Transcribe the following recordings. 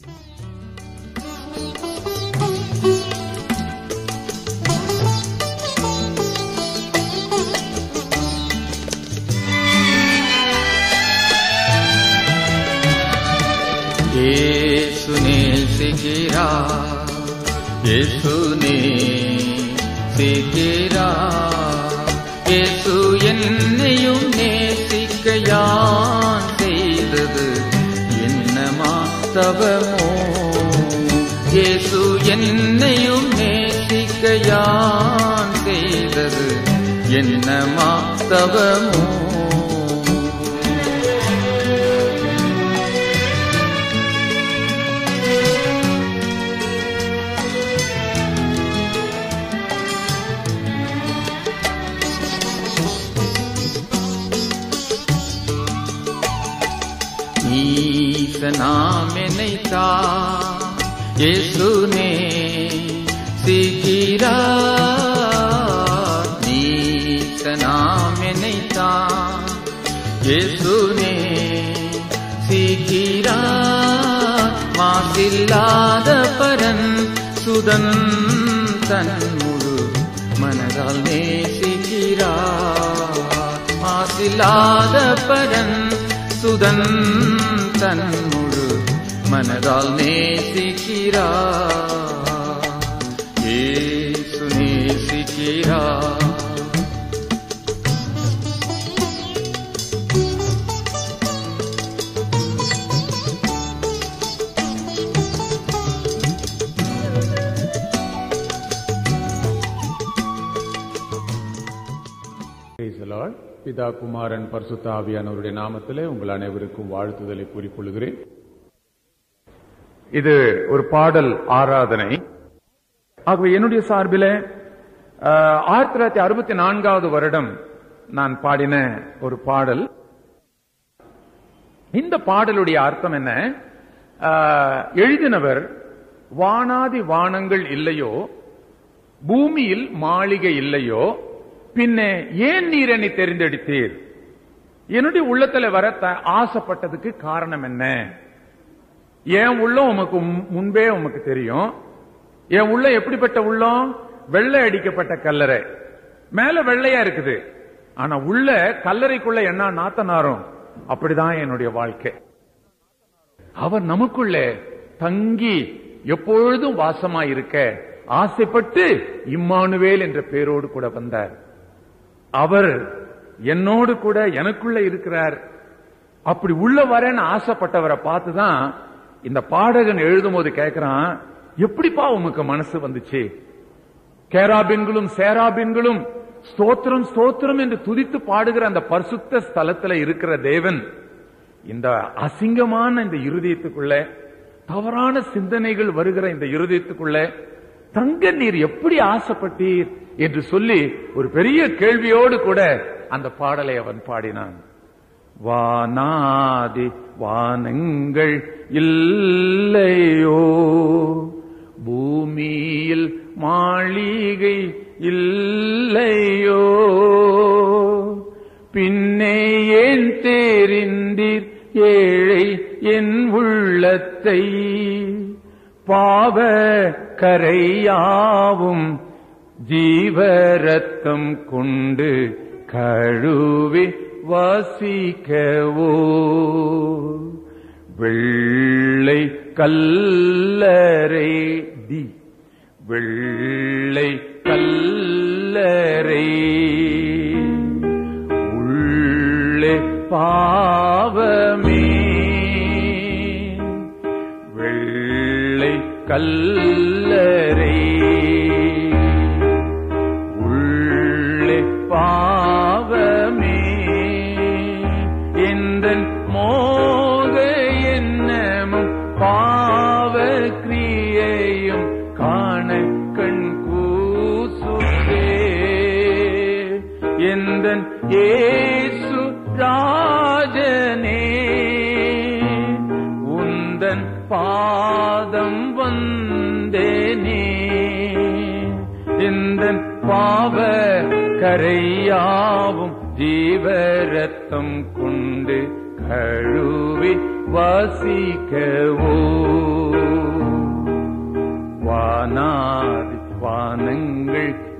இயேசு நேசிக்கிறார் இயேசு நேசிக்கிறார் இயேசு என்னையும் நேசிக்க யான் செய்தது என்னமா தவமோ இயேசு என்னையும் நேசிக்க யான் செய்தது என்னமா தவமோ ஈசனாம் நினைத்தா இயேசுனே சிகிறா நீசனாம் நினைத்தா இயேசுனே சிகிறா மாசில்லாத பரன் சுதன் தன் முழு மனதால் நேசிக்கிறா மாசில்லாத பரன் சுதன் தன் முழு மனதால் நேசிக்கிறா ஏசு நேசிக்கிறா Praise the Lord. பிதா குமாரன் பரிசுத்த ஆவியானவருடைய நாமத்திலே உங்கள் அனைவருக்கும் வாழ்த்துதலை கூறிக்கொள்கிறேன் இது ஒரு பாடல் ஆராதனை ஆகவே என்னுடைய சார்பில் ஆஹ், ஆயிரத்தி தொள்ளாயிரத்தி அறுபத்தி நான்காவது வருடம் நான் பாடின ஒரு பாடல் இந்த பாடலுடைய அர்த்தம் என்ன ஆஹ், எழுதினவர் வானாதி வானங்கள் இல்லையோ பூமியில் மாளிகை இல்லையோ பின்னே ஏன் நீர் என்னை தெரிந்தெடுத்தீர் என்னுடைய உள்ளத்துல வர த- ஆசைப்பட்டதுக்கு காரணம் என்ன என் உள்ளம் உமக்கு முன்- முன்பே உமக்கு தெரியும் என் உள்ள எப்படிப்பட்ட உள்ளம் வெள்ளை அடிக்கப்பட்ட கல்லறை மேல வெள்ளையா இருக்குது ஆனா உள்ள கல்லறைக்குள்ள என்ன நாத்தனாரும் அப்படிதான் என்னுடைய வாழ்க்கை அவர் நமக்குள்ளே தங்கி எப்பொழுதும் வாசமாய் இருக்க ஆசைப்பட்டு இம்மானுவேல் என்ற பேரோடு கூட வந்தார் அவர் என்னோடு கூட எனக்குள்ள இருக்கிறார் அப்படி உள்ள வரேன்னு ஆசைப்பட்டவரை பார்த்துதான் இந்த பாடகன் எழுதும் போது கேட்கிறான் எப்படிப்பா உமக்கு மனசு வந்துச்சு கேராபின்களும் சேராபின்களும் ஸ்தோத்திரம் ஸ்தோத்திரம் என்று துதித்து பாடுகிற அந்த பரிசுத்த ஸ்தலத்துல இருக்கிற தேவன் இந்த அசிங்கமான இந்த இருதயத்துக்குள்ள தவறான சிந்தனைகள் வருகிற இந்த இருதயத்துக்குள்ள தங்க நீர் எப்படி ஆசைப்பட்டீர் என்று சொல்லி ஒரு பெரிய கேள்வியோடு கூட அந்த பாடலை அவன் பாடினான் வானாதி வானங்கள் இல்லையோ பூமியில் மாளிகை இல்லையோ பின்னே ஏன் தெரிந்தீர் ஏழை என் உள்ளத்தை பாவ கரையாவும் ஜீவரத்தம் கொண்டு கழுவி வாசிக்கவோ வெள்ளை கல்லறை டி வெள்ளை கல்லறை உள்ளே பாவமே வெள்ளை கல்லறை உள்ளே பாவமே எந்தன் மோக எண்ணமும் பாவ கிரியையும் காண கண் கூசுதே எந்தன் ஏசு ராஜனே உந்தன் பாதம் வந்தேனே எந்தன் பாவ கரையாவும் ஜீவரத்தம் கொண்டு கழுவி வாசிக்கவோ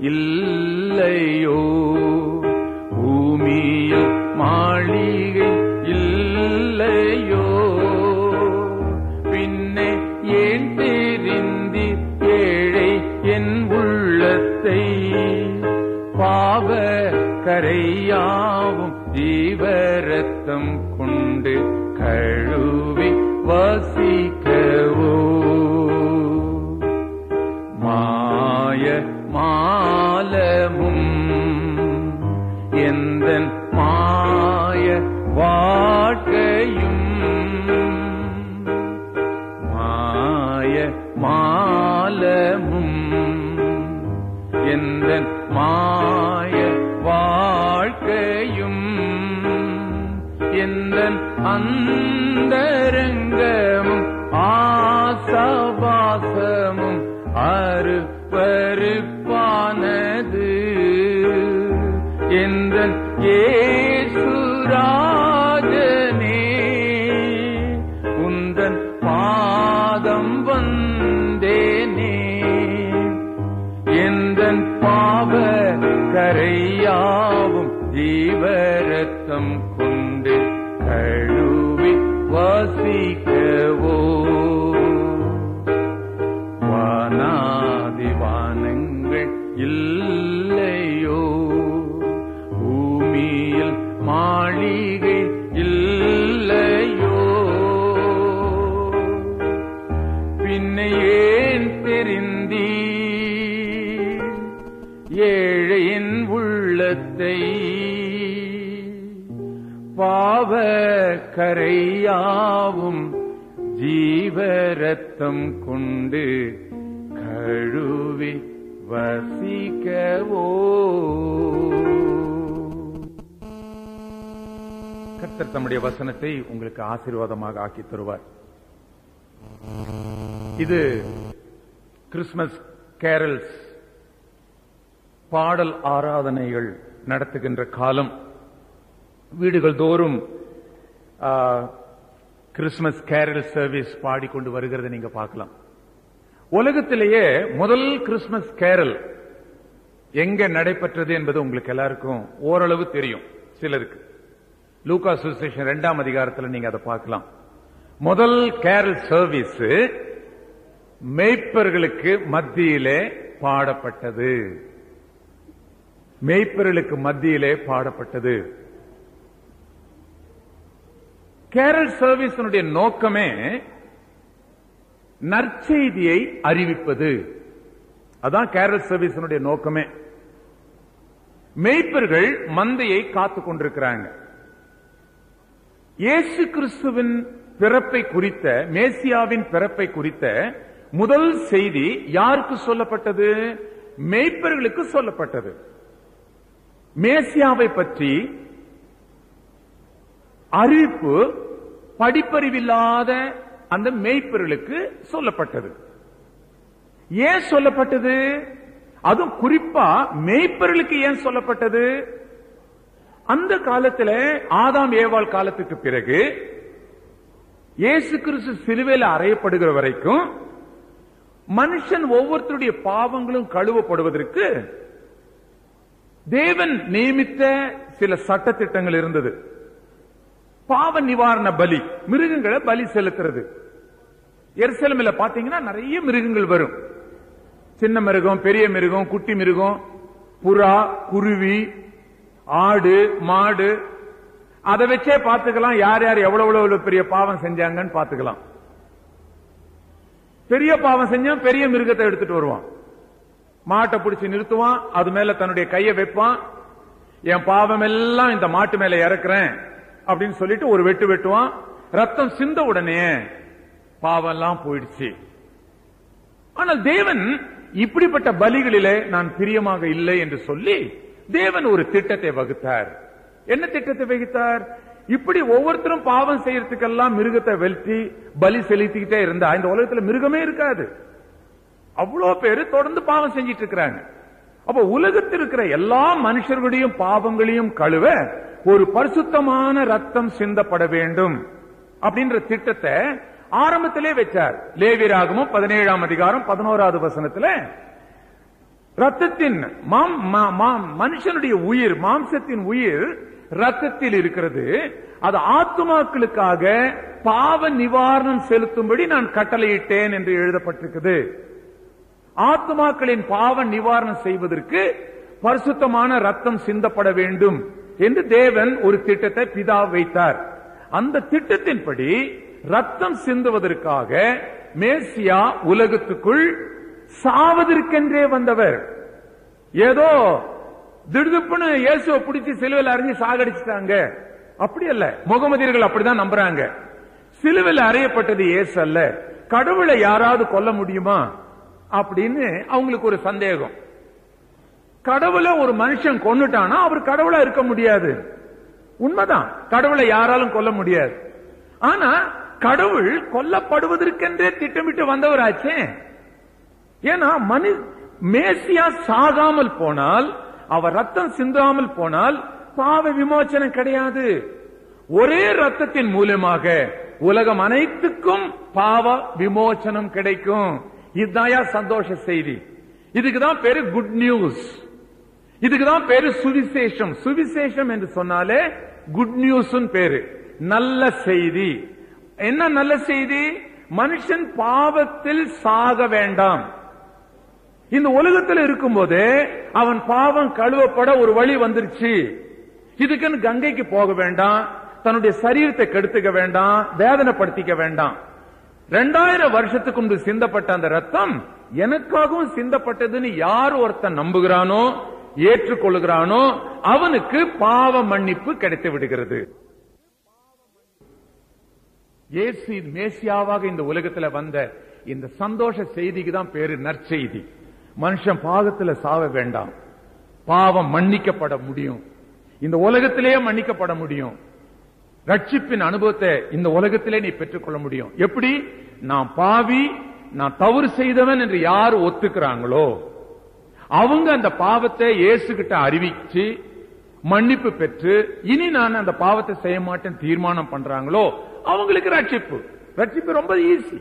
இல்லையோ பூமியில் மாளிகை இல்லையோ பின்னே ஏன் தெரிந்தி ஏழை என் உள்ளத்தை பாவ கரையாவும் ஜீவரத்தம் கொண்டு கழுவி வசிக்கவோ மாய மாலமும் எந்த மாய வாழ்க்கையும் மாய மாலமும் எந்த மாய வாழ்க்கையும் எந்த அந்தரங்கமும் ஆசாபாசமும் அருப்பருப்பானது எந்த ஏசுராஜனே உந்தன் பாதம் வந்தேனே எந்தன் பாவ கரையாவும் ஜீவரத்தம் கொண்டு கழுவி வாசிக்கவோ வானாதி வானங்கள் இல்லையோ பூமியில் மாளிகை இல்லையோ பின்ன ஏன் தெரிந்தீ ஏழையின் உள்ளத்தை பாவ கரையாவும் ஜீவரத்தம் கொண்டு கழுவி வசிக்கவோ கர்த்தர் தம்முடைய வசனத்தை உங்களுக்கு ஆசீர்வாதமாக ஆக்கி தருவார் இது கிறிஸ்துமஸ் கேரல்ஸ் பாடல் ஆராதனைகள் நடத்துகின்ற காலம் வீடுகள் தோறும் ஆ, கிறிஸ்துமஸ் கேரல் சர்வீஸ் பாடிக்கொண்டு வருகிறதை நீங்க பார்க்கலாம் உலகத்திலேயே முதல் கிறிஸ்துமஸ் கேரல் எங்க நடைபெற்றது என்பது உங்களுக்கு எல்லாருக்கும் ஓரளவு தெரியும் சிலருக்கு லூகா சுசேஷன் இரண்டாம் அதிகாரத்தில் நீங்க அதை பார்க்கலாம் முதல் கேரல் சர்வீஸ் மேய்ப்பர்களுக்கு மத்தியிலே பாடப்பட்டது மேய்ப்பர்களுக்கு மத்தியிலே பாடப்பட்டது கேரல் சர்வீஸினுடைய நோக்கமே நற்செய்தியை அறிவிப்பது அதான் கேரல் சர்வீஸினுடைய நோக்கமே மேய்ப்பர்கள் மந்தையை காத்து கொண்டிருக்கிறாங்க இயேசு கிறிஸ்துவின் பிறப்பை குறித்த மேசியாவின் பிறப்பை குறித்த முதல் செய்தி யாருக்கு சொல்லப்பட்டது மேய்ப்பர்களுக்கு சொல்லப்பட்டது மேசியாவை பற்றி அறிவிப்பு படிப்பறிவில்லாத அந்த மேய்ப்பர்களுக்கு சொல்லப்பட்டது ஏன் சொல்லப்பட்டது அதுவும் குறிப்பா மேய்ப்பர்களுக்கு ஏன் சொல்லப்பட்டது அந்த காலத்துல ஆதாம் ஏவாள் காலத்துக்கு பிறகு இயேசு கிறிஸ்து சிலுவையில் அறையப்படுகிற வரைக்கும் மனுஷன் ஒவ்வொருத்தருடைய பாவங்களும் கழுவப்படுவதற்கு தேவன் நியமித்த சில சட்டத்திட்டங்கள் இருந்தது பாவ நிவாரண பலி மிருகங்களை பலி செலுத்துறது எருசலேமில் பாத்தீங்கன்னா நிறைய மிருகங்கள் வரும் சின்ன மிருகம் பெரிய மிருகம் குட்டி மிருகம் புறா குருவி ஆடு மாடு அதை வச்சே பார்த்துக்கலாம் யார் யார் எவ்வளவு எவ்வளவு பெரிய பாவம் செஞ்சாங்கன்னு பார்த்துக்கலாம் பெரிய பாவம் செஞ்சான் பெரிய மிருகத்தை எடுத்துட்டு வருவான் மாட்டை பிடிச்சு நிறுத்துவான் அது மேல தன்னுடைய கையை வைப்பான் என் பாவம் எல்லாம் இந்த மாட்டு மேல இறக்குறேன் அப்படின்னு சொல்லிட்டு ஒரு வெட்டு வெட்டுவான் ரத்தம் சிந்த உடனே பாவம் எல்லாம் போயிடுச்சு ஆனால் தேவன் இப்படிப்பட்ட பலிகளிலே நான் பிரியமாக இல்லை என்று சொல்லி தேவன் ஒரு திட்டத்தை வகுத்தார் என்ன திட்டத்தை வகுத்தார் இப்படி ஒவ்வொருத்தரும் பாவம் செய்யறதுக்கெல்லாம் மிருகத்தை வெல்த்தி பலி செலுத்திக்கிட்டே இருந்தா இந்த உலகத்துல மிருகமே இருக்காது அவ்வளவு பேரு தொடர்ந்து பாவம் செஞ்சிட்டு இருக்கிறாங்க அப்ப உலகத்தில் இருக்கிற எல்லா மனுஷர்களுடையும் பாவங்களையும் கழுவ ஒரு பரிசுத்தமான ரத்தம் சிந்தப்பட வேண்டும் அப்படின்ற திட்டத்தை ஆரம்பத்திலே வச்சார் லேவியராகமும் பதினேழாம் அதிகாரம் பதினோராவது வசனத்துல ரத்தத்தின் மாம்- மா- மா- மனுஷனுடைய உயிர் மாம்சத்தின் உயிர் ரத்தத்தில் இருக்கிறது அது ஆத்துமாக்களுக்காக பாவ நிவாரணம் செலுத்தும்படி நான் கட்டளையிட்டேன் என்று எழுதப்பட்டிருக்குது ஆத்துமாக்களின் பாவ நிவாரணம் செய்வதற்கு பரிசுத்தமான ரத்தம் சிந்தப்பட வேண்டும் என்று தேவன் ஒரு திட்டத்தை பிதா வைத்தார் அந்த திட்டத்தின்படி ரத்தம் சிந்துவதற்காக மேசியா உலகத்துக்குள் சாவதற்கென்றே வந்தவர் ஏதோ திடுதுப்புன்னு இயேசுவை பிடிச்சி சிலுவையில் அறிஞ்சு சாகடிச்சிட்டாங்க அப்படி அல்ல முகமதியர்கள் அப்படிதான் நம்புறாங்க சிலுவையில் அறையப்பட்டது இயேசு அல்ல கடவுளை யாராவது கொல்ல முடியுமா அப்படின்னு அவங்களுக்கு ஒரு சந்தேகம் கடவுளை ஒரு மனுஷன் கொன்னுட்டானா அவர் கடவுளா இருக்க முடியாது உண்மைதான் கடவுளை யாராலும் கொல்ல முடியாது ஆனா கடவுள் கொல்லப்படுவதற்கென்றே திட்டமிட்டு வந்தவராச்சே ஏன்னா மனு மேசியா சாகாமல் போனால் அவர் ரத்தம் சிந்தாமல் போனால் பாவ விமோச்சனம் கிடையாது ஒரே ரத்தத்தின் மூலமாக உலகம் அனைத்துக்கும் பாவ விமோச்சனம் கிடைக்கும் இதுதாயா சந்தோஷ செய்தி இதுக்குதான் பேரு குட் நியூஸ் இதுக்குதான் பேரு சுவிசேஷம் சுவிசேஷம் என்று சொன்னாலே குட் நியூஸ் பேரு நல்ல செய்தி என்ன நல்ல செய்தி மனுஷன் பாவத்தில் சாக வேண்டாம் இந்த உலகத்தில் இருக்கும்போது அவன் பாவம் கழுவப்பட ஒரு வழி வந்துருச்சு இதுக்குன்னு கங்கைக்கு போக வேண்டாம் தன்னுடைய சரீரத்தை கெடுத்துக்க வேண்டாம் வேதனைப்படுத்திக்க வேண்டாம் ரெண்டாயிரம் வருஷத்துக்கு முன்பு சிந்தப்பட்ட அந்த ரத்தம் எனக்காகவும் சிந்தப்பட்டதுன்னு யார் ஒருத்தன் நம்புகிறானோ ஏற்றுக்கொள்கிறானோ அவனுக்கு பாவ மன்னிப்பு கிடைத்து விடுகிறது இயேசு மேசியாவாக இந்த உலகத்துல வந்த இந்த சந்தோஷ செய்திக்கு தான் பேரு நற்செய்தி மனுஷன் பாவத்துல சாவ வேண்டாம் பாவம் மன்னிக்கப்பட முடியும் இந்த உலகத்திலேயே மன்னிக்கப்பட முடியும் ரட்சிப்பின் அனுபவத்தை இந்த உலகத்திலே நீ பெற்றுக்கொள்ள முடியும் எப்படி நான் பாவி நான் தவறு செய்தவன் என்று யார் ஒத்துக்கிறாங்களோ அவங்க அந்த பாவத்தை இயேசு கிட்ட அறிவிச்சு மன்னிப்பு பெற்று இனி நான் அந்த பாவத்தை செய்ய மாட்டேன் தீர்மானம் பண்றாங்களோ அவங்களுக்கு ரட்சிப்பு ரட்சிப்பு ரொம்ப ஈஸி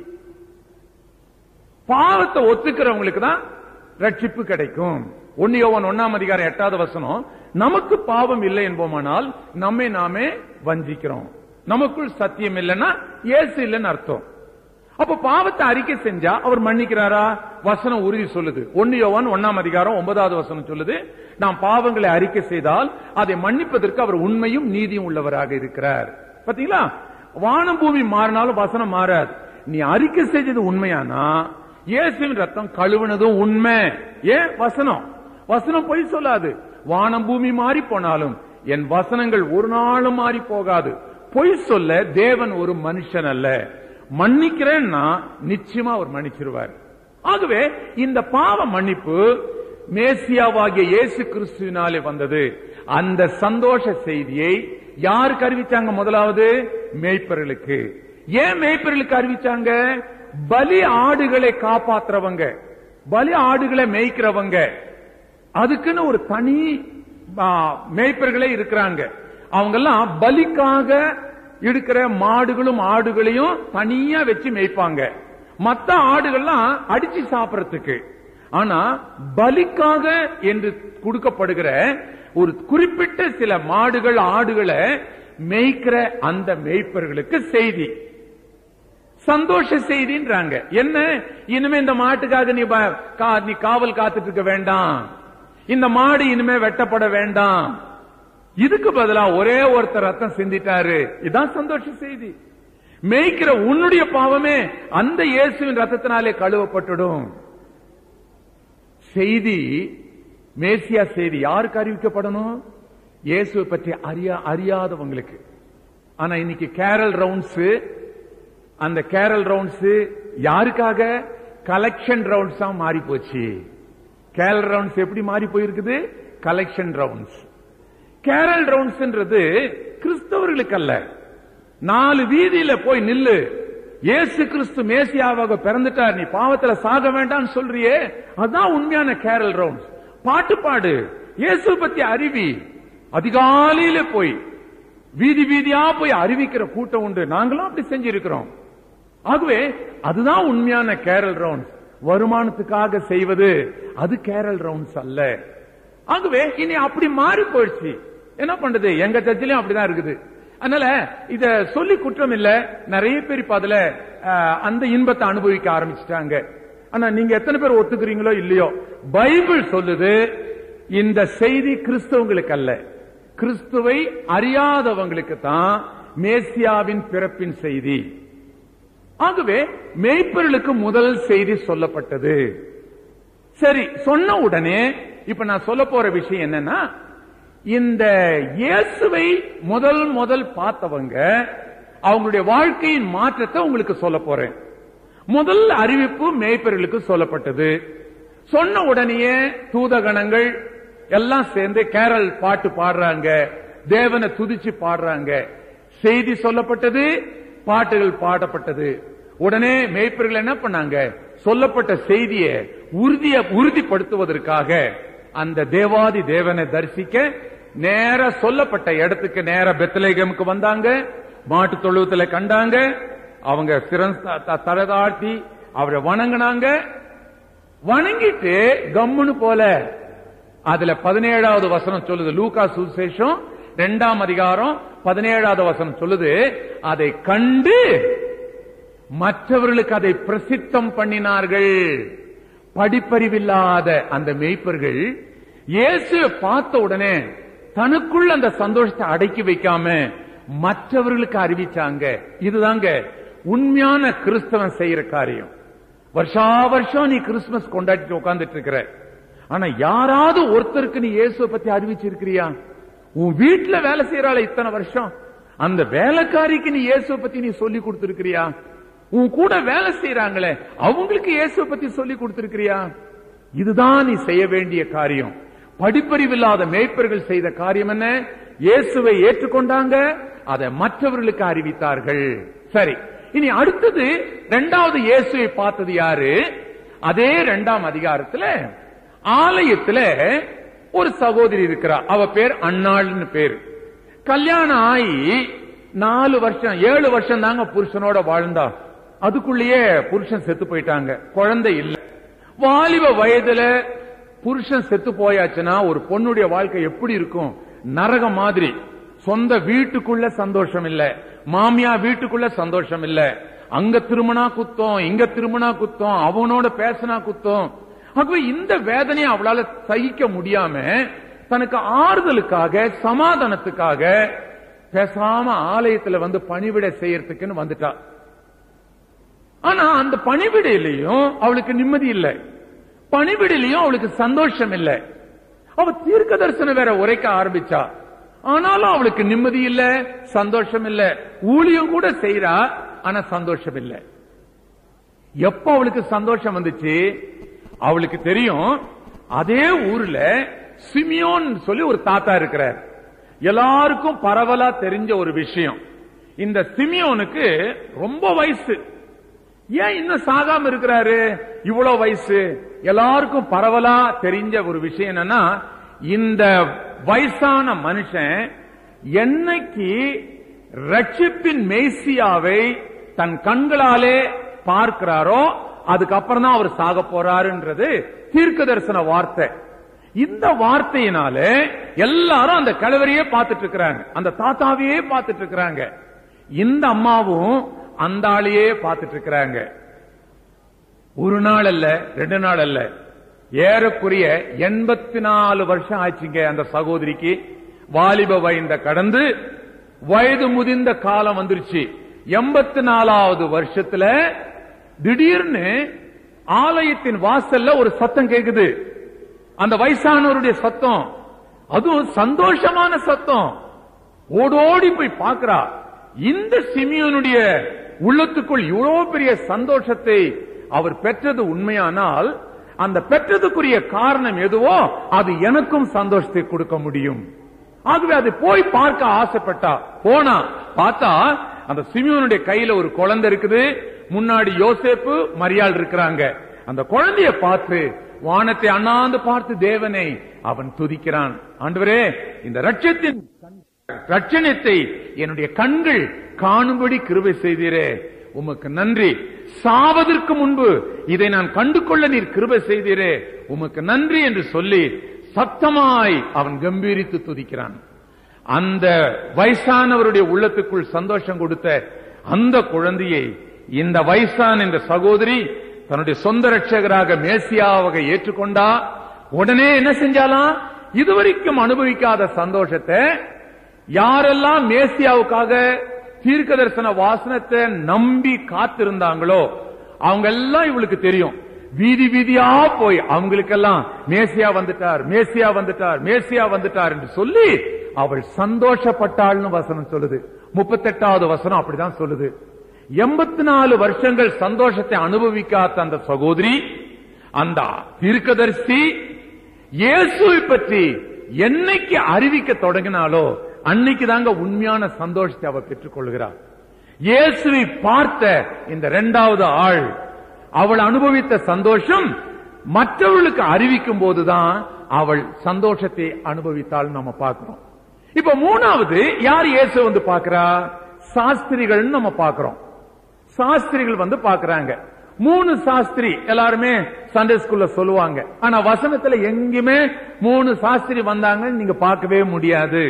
பாவத்தை ஒத்துக்கிறவங்களுக்கு தான் ரட்சிப்பு கிடைக்கும் ஒன்னியோவன் ஒன்னாம் அதிகாரம் எட்டாவது வசனம் நமக்கு பாவம் இல்லை என்போமானால் நம்மை நாமே வஞ்சிக்கிறோம் நமக்குள் சத்தியம் இல்லைன்னா இயேசு இல்லைன்னு அர்த்தம் அப்ப பாவத்தை அறிக்கை செஞ்சா அவர் மன்னிக்கிறாரா வசனம் உறுதி சொல்லுது ஒன்னியோவன் ஒன்னாம் அதிகாரம் ஒன்பதாவது வசனம் சொல்லுது நாம் பாவங்களை அறிக்கை செய்தால் அதை மன்னிப்பதற்கு அவர் உண்மையும் நீதியும் உள்ளவராக இருக்கிறார் பாத்தீங்களா வானம் பூமி மாறினாலும் வசனம் மாறாது நீ அறிக்கை செஞ்சது உண்மையானா இயேசுவின் ரத்தம் கழுவுனதும் உண்மை ஏன் வசனம் வசனம் பொய் சொல்லாது வானம் பூமி மாறி போனாலும் என் வசனங்கள் ஒரு நாளும் மாறி போகாது பொய் சொல்ல தேவன் ஒரு மனுஷன் அல்ல மன்னிக்கிறேன்னா நிச்சயமா அவர் மன்னிச்சிருவார் ஆகவே இந்த பாவ மன்னிப்பு மேசியாவாகிய இயேசு கிறிஸ்துவினாலே வந்தது அந்த சந்தோஷ செய்தியை யாருக்கு அறிவிச்சாங்க முதலாவது மேய்ப்பர்களுக்கு ஏன் மேய்ப்பர்களுக்கு அறிவிச்சாங்க பலி ஆடுகளை காப்பாத்துறவங்க பலி ஆடுகளை மேய்க்கிறவங்க அதுக்குன்னு ஒரு தனி ஆ, மேய்ப்பர்களே இருக்கிறாங்க அவங்க எல்லாம் பலிக்காக இருக்கிற மாடுகளும் ஆடுகளையும் தனியா வச்சு மேய்ப்பாங்க மத்த ஆடுகள்லாம் அடிச்சு சாப்பிடறதுக்கு ஆனா பலிக்காக என்று கொடுக்கப்படுகிற ஒரு குறிப்பிட்ட சில மாடுகள் ஆடுகளை மேய்க்கிற அந்த மேய்ப்பர்களுக்கு செய்தி சந்தோஷ செய்தின்றாங்க என்ன இனிமே இந்த மாட்டுக்காக நீ ப- கா- நீ காவல் காத்துட்டு இருக்க வேண்டாம் இந்த மாடு இனிமே வெட்டப்பட வேண்டாம் இதுக்கு பதிலா ஒரே ஒருத்தர் ரத்தம் சிந்திட்டாரு இதான் சந்தோஷ செய்தி மேய்க்கிற உன்னுடைய பாவமே அந்த இயேசுவின் ரத்தத்தினாலே கழுவப்பட்டுடும் செய்தி மேசியா செய்தி யாருக்கு அறிவிக்கப்படணும் இயேசுவை பற்றி அறியா அறியாதவங்களுக்கு ஆனா இன்னைக்கு கேரல் ரவுண்ட்ஸ் அந்த கேரல் ரவுண்ட்ஸ் யாருக்காக கலெக்ஷன் ரவுண்ட்ஸா மாறி போச்சு கேரல் ரவுண்ட்ஸ் எப்படி மாறி போயிருக்குது கலெக்ஷன் ரவுண்ட்ஸ் கேரல் ரவுண்ட்ஸ்ன்றது கிறிஸ்தவர்களுக்கு அல்ல நாலு வீதியில போய் நில்லு இயேசு கிறிஸ்து மேசியாவாக பிறந்துட்டார் நீ பாவத்துல சாக வேண்டாம்னு சொல்றியே அதான் உண்மையான கேரல் ரவுண்ட்ஸ் பாட்டு பாடு இயேசு பத்தி அறிவி அதிகாலையில போய் வீதி வீதியா போய் அறிவிக்கிற கூட்டம் உண்டு நாங்களும் அப்படி செஞ்சிருக்கிறோம் ஆகவே அதுதான் உண்மையான கேரல் ரவுண்ட்ஸ் வருமானத்துக்காக செய்வது அது கேரல் ரவுண்ட்ஸ் அல்ல ஆகவே இனி அப்படி மாறி போயிடுச்சு என்ன பண்றது எங்க சர்ச்சிலையும் அப்படிதான் இருக்குது அதனால இத சொல்லி குற்றம் இல்ல நிறைய பேர் இப்ப அதுல அஹ், அந்த இன்பத்தை அனுபவிக்க ஆரம்பிச்சிட்டாங்க ஆனா நீங்க எத்தனை பேர் ஒத்துக்கிறீங்களோ இல்லையோ பைபிள் சொல்லுது இந்த செய்தி கிறிஸ்தவங்களுக்கு அல்ல கிறிஸ்துவை அறியாதவங்களுக்கு தான் மேசியாவின் பிறப்பின் செய்தி ஆகவே மேய்ப்பர்களுக்கு முதல் செய்தி சொல்லப்பட்டது சரி சொன்ன உடனே இப்ப நான் சொல்ல போற விஷயம் என்னன்னா இந்த இயேசுவை முதல் முதல் பார்த்தவங்க அவங்களுடைய வாழ்க்கையின் மாற்றத்தை உங்களுக்கு சொல்ல போறேன் முதல் அறிவிப்பு மேய்ப்பர்களுக்கு சொல்லப்பட்டது சொன்ன உடனேயே தூதகணங்கள் எல்லாம் சேர்ந்து கேரல் பாட்டு பாடுறாங்க தேவனை துதிச்சு பாடுறாங்க செய்தி சொல்லப்பட்டது பாட்டுகள் பாடப்பட்டது உடனே மேய்ப்பர்கள் என்ன பண்ணாங்க சொல்லப்பட்ட செய்தியை உறுதிய உறுதிப்படுத்துவதற்காக அந்த தேவாதி தேவனை தரிசிக்க நேர சொல்லப்பட்ட இடத்துக்கு நேர பெத்தலேகமுக்கு வந்தாங்க மாட்டு தொழுவத்துல கண்டாங்க அவங்க சிறந்த தலதாழ்த்தி அவரை வணங்கினாங்க வணங்கிட்டு கம்முன்னு போல அதுல பதினேழாவது வசனம் சொல்லுது லூகா சுசேஷம் இரண்டாம் அதிகாரம் பதினேழாவது வசனம் சொல்லுது அதை கண்டு மற்றவர்களுக்கு அதை பிரசித்தம் பண்ணினார்கள் படிப்பறிவில்லாத அந்த மேய்ப்பர்கள் இயேசு பார்த்த உடனே தனக்குள்ள அந்த சந்தோஷத்தை அடக்கி வைக்காம மற்றவர்களுக்கு அறிவிச்சாங்க இதுதாங்க உண்மையான கிறிஸ்தவன் செய்யற காரியம் வருஷா வருஷம் நீ கிறிஸ்துமஸ் கொண்டாடிட்டு உட்கார்ந்துட்டு இருக்கிற ஆனா யாராவது ஒருத்தருக்கு நீ இயேசுவை பத்தி அறிவிச்சிருக்கிறியா உன் வீட்டுல வேலை செய்யறாள் இத்தனை வருஷம் அந்த வேலைக்காரிக்கு நீ இயேசுவை பத்தி நீ சொல்லி கொடுத்திருக்கிறியா உன் கூட வேலை செய்யறாங்களே அவங்களுக்கு இயேசுவை பத்தி சொல்லி கொடுத்திருக்கிறியா இதுதான் நீ செய்ய வேண்டிய காரியம் படிப்பறிவில்லாத மேய்ப்பர்கள் செய்த காரியம் என்ன இயேசுவை ஏற்றுக்கொண்டாங்க அதை மற்றவர்களுக்கு அறிவித்தார்கள் சரி இனி அடுத்தது இரண்டாவது இயேசுவை பார்த்தது யாரு அதே இரண்டாம் அதிகாரத்துல ஆலயத்துல ஒரு சகோதரி இருக்கிறா அவ பேர் அன்னாள்னு பேர் கல்யாணம் ஆகி நாலு வருஷம் ஏழு வருஷம் தாங்க புருஷனோட வாழ்ந்தா அதுக்குள்ளேயே புருஷன் செத்து போயிட்டாங்க குழந்தை இல்ல வாலிப வயதுல புருஷன் செத்து போயாச்சுன்னா ஒரு பொண்ணுடைய வாழ்க்கை எப்படி இருக்கும் நரகம் மாதிரி சொந்த வீட்டுக்குள்ள சந்தோஷம் இல்ல மாமியா வீட்டுக்குள்ள சந்தோஷம் இல்ல அங்க திருமணா குத்தம் இங்க திருமணா குத்தம் அவனோட பேசினா குத்தம் ஆகவே இந்த வேதனையை அவளால சகிக்க முடியாம தனக்கு ஆறுதலுக்காக சமாதானத்துக்காக பேசாம ஆலயத்துல வந்து பணிவிடை செய்யறதுக்குன்னு வந்துட்டா ஆனா அந்த பணிவிடையிலையும் அவளுக்கு நிம்மதி இல்லை பணிவிடையிலையும் அவளுக்கு சந்தோஷம் இல்லை அவ தீர்க்க தரிசனம் வேற உரைக்க ஆரம்பிச்சா ஆனாலும் அவளுக்கு நிம்மதி இல்ல சந்தோஷம் இல்ல ஊழியம் கூட செய்யறா ஆனா சந்தோஷம் இல்ல எப்ப அவளுக்கு சந்தோஷம் வந்துச்சு அவளுக்கு தெரியும் அதே ஊர்ல சிமியோன் சொல்லி ஒரு தாத்தா இருக்கிறார் எல்லாருக்கும் பரவலா தெரிஞ்ச ஒரு விஷயம் இந்த சிமியோனுக்கு ரொம்ப வயசு ஏன் இன்னும் சாகாம இருக்கிறாரு இவ்வளவு வயசு எல்லாருக்கும் பரவலா தெரிஞ்ச ஒரு விஷயம் என்னன்னா இந்த வயசான மனுஷன் என்னைக்கு ரட்சிப்பின் மேசியாவை தன் கண்களாலே பார்க்கிறாரோ அதுக்கப்புறம் தான் அவர் சாக போறாருன்றது தீர்க்க தரிசன வார்த்தை இந்த வார்த்தையினால எல்லாரும் அந்த கலவரையே பார்த்துட்டு இருக்கிறாங்க அந்த தாத்தாவையே பார்த்துட்டு இருக்கிறாங்க இந்த அம்மாவும் அந்த ஆளையே பார்த்துட்டு இருக்கிறாங்க ஒரு நாள் அல்ல ரெண்டு நாள் அல்ல ஏறக்குறைய எண்பத்தி நாலு வருஷம் ஆச்சுங்க அந்த சகோதரிக்கு வாலிப வயந்த கடந்து வயது முதிர்ந்த காலம் வந்துருச்சு எண்பத்தி நாலாவது வருஷத்துல திடீர்னு ஆலயத்தின் வாசல்ல ஒரு சத்தம் கேக்குது அந்த வயசானவருடைய சத்தம் அதுவும் சந்தோஷமான சத்தம் ஓடோடி போய் பார்க்கிறா இந்த சிமியோனுடைய உள்ளத்துக்குள் இவ்வளவு பெரிய சந்தோஷத்தை அவர் பெற்றது உண்மையானால் அந்த பெற்றதுக்குரிய காரணம் எதுவோ அது எனக்கும் சந்தோஷத்தை கொடுக்க முடியும் ஆகவே அது போய் பார்க்க ஆசைப்பட்டா போனா பார்த்தா அந்த சிமியோனுடைய கையில ஒரு குழந்தை இருக்குது முன்னாடி யோசேப்பு மரியாள் இருக்கிறாங்க அந்த குழந்தைய பார்த்து வானத்தை அண்ணாந்து பார்த்து தேவனை அவன் துதிக்கிறான் ஆண்டவரே இந்த ரட்சத்தின் ரட்சணத்தை என்னுடைய கண்கள் காணும்படி கிருபை செய்தீரே உமக்கு நன்றி சாவதற்கு முன்பு இதை நான் கண்டு கொள்ள நீர் கிருபை செய்தீரே உமக்கு நன்றி என்று சொல்லி சத்தமாய் அவன் கம்பீரித்து துதிக்கிறான் அந்த வயசானவருடைய உள்ளத்துக்குள் சந்தோஷம் கொடுத்த அந்த குழந்தையை இந்த வயசான இந்த சகோதரி தன்னுடைய சொந்த ரட்சகராக மேசியாவாக ஏற்றுக்கொண்டா உடனே என்ன செஞ்சாலாம் இதுவரைக்கும் அனுபவிக்காத சந்தோஷத்தை யாரெல்லாம் மேசியாவுக்காக தீர்க்க தரிசன வாசனத்தை நம்பி காத்திருந்தாங்களோ அவங்க எல்லாம் இவளுக்கு தெரியும் வீதி வீதியா போய் அவங்களுக்கெல்லாம் மேசியா வந்துட்டார் மேசியா வந்துட்டார் மேசியா வந்துட்டார் என்று சொல்லி அவள் சந்தோஷப்பட்டாள்னு வசனம் சொல்லுது முப்பத்தெட்டாவது வசனம் அப்படிதான் சொல்லுது எண்பத்தி நாலு வருஷங்கள் சந்தோஷத்தை அனுபவிக்காத அந்த சகோதரி அந்த தீர்க்கதரிசி இயேசுவை பற்றி என்னைக்கு அறிவிக்க தொடங்கினாலோ அன்னைக்கு தாங்க உண்மையான சந்தோஷத்தை அவ பெற்றுக் கொள்கிறார் இயேசுவை பார்த்த இந்த இரண்டாவது ஆள் அவள் அனுபவித்த சந்தோஷம் மற்றவர்களுக்கு அறிவிக்கும் போதுதான் அவள் சந்தோஷத்தை அனுபவித்தாள் நம்ம பார்க்கிறோம் இப்ப மூணாவது யார் இயேசு வந்து பார்க்கிறா சாஸ்திரிகள் நம்ம பார்க்கிறோம் சாஸ்திரிகள் வந்து பார்க்கறாங்க மூணு சாஸ்திரி எல்லாருமே சண்டே ஸ்கூல்ல சொல்லுவாங்க ஆனா வசனத்துல எங்குமே மூணு சாஸ்திரி வந்தாங்கன்னு நீங்க பார்க்கவே முடியாது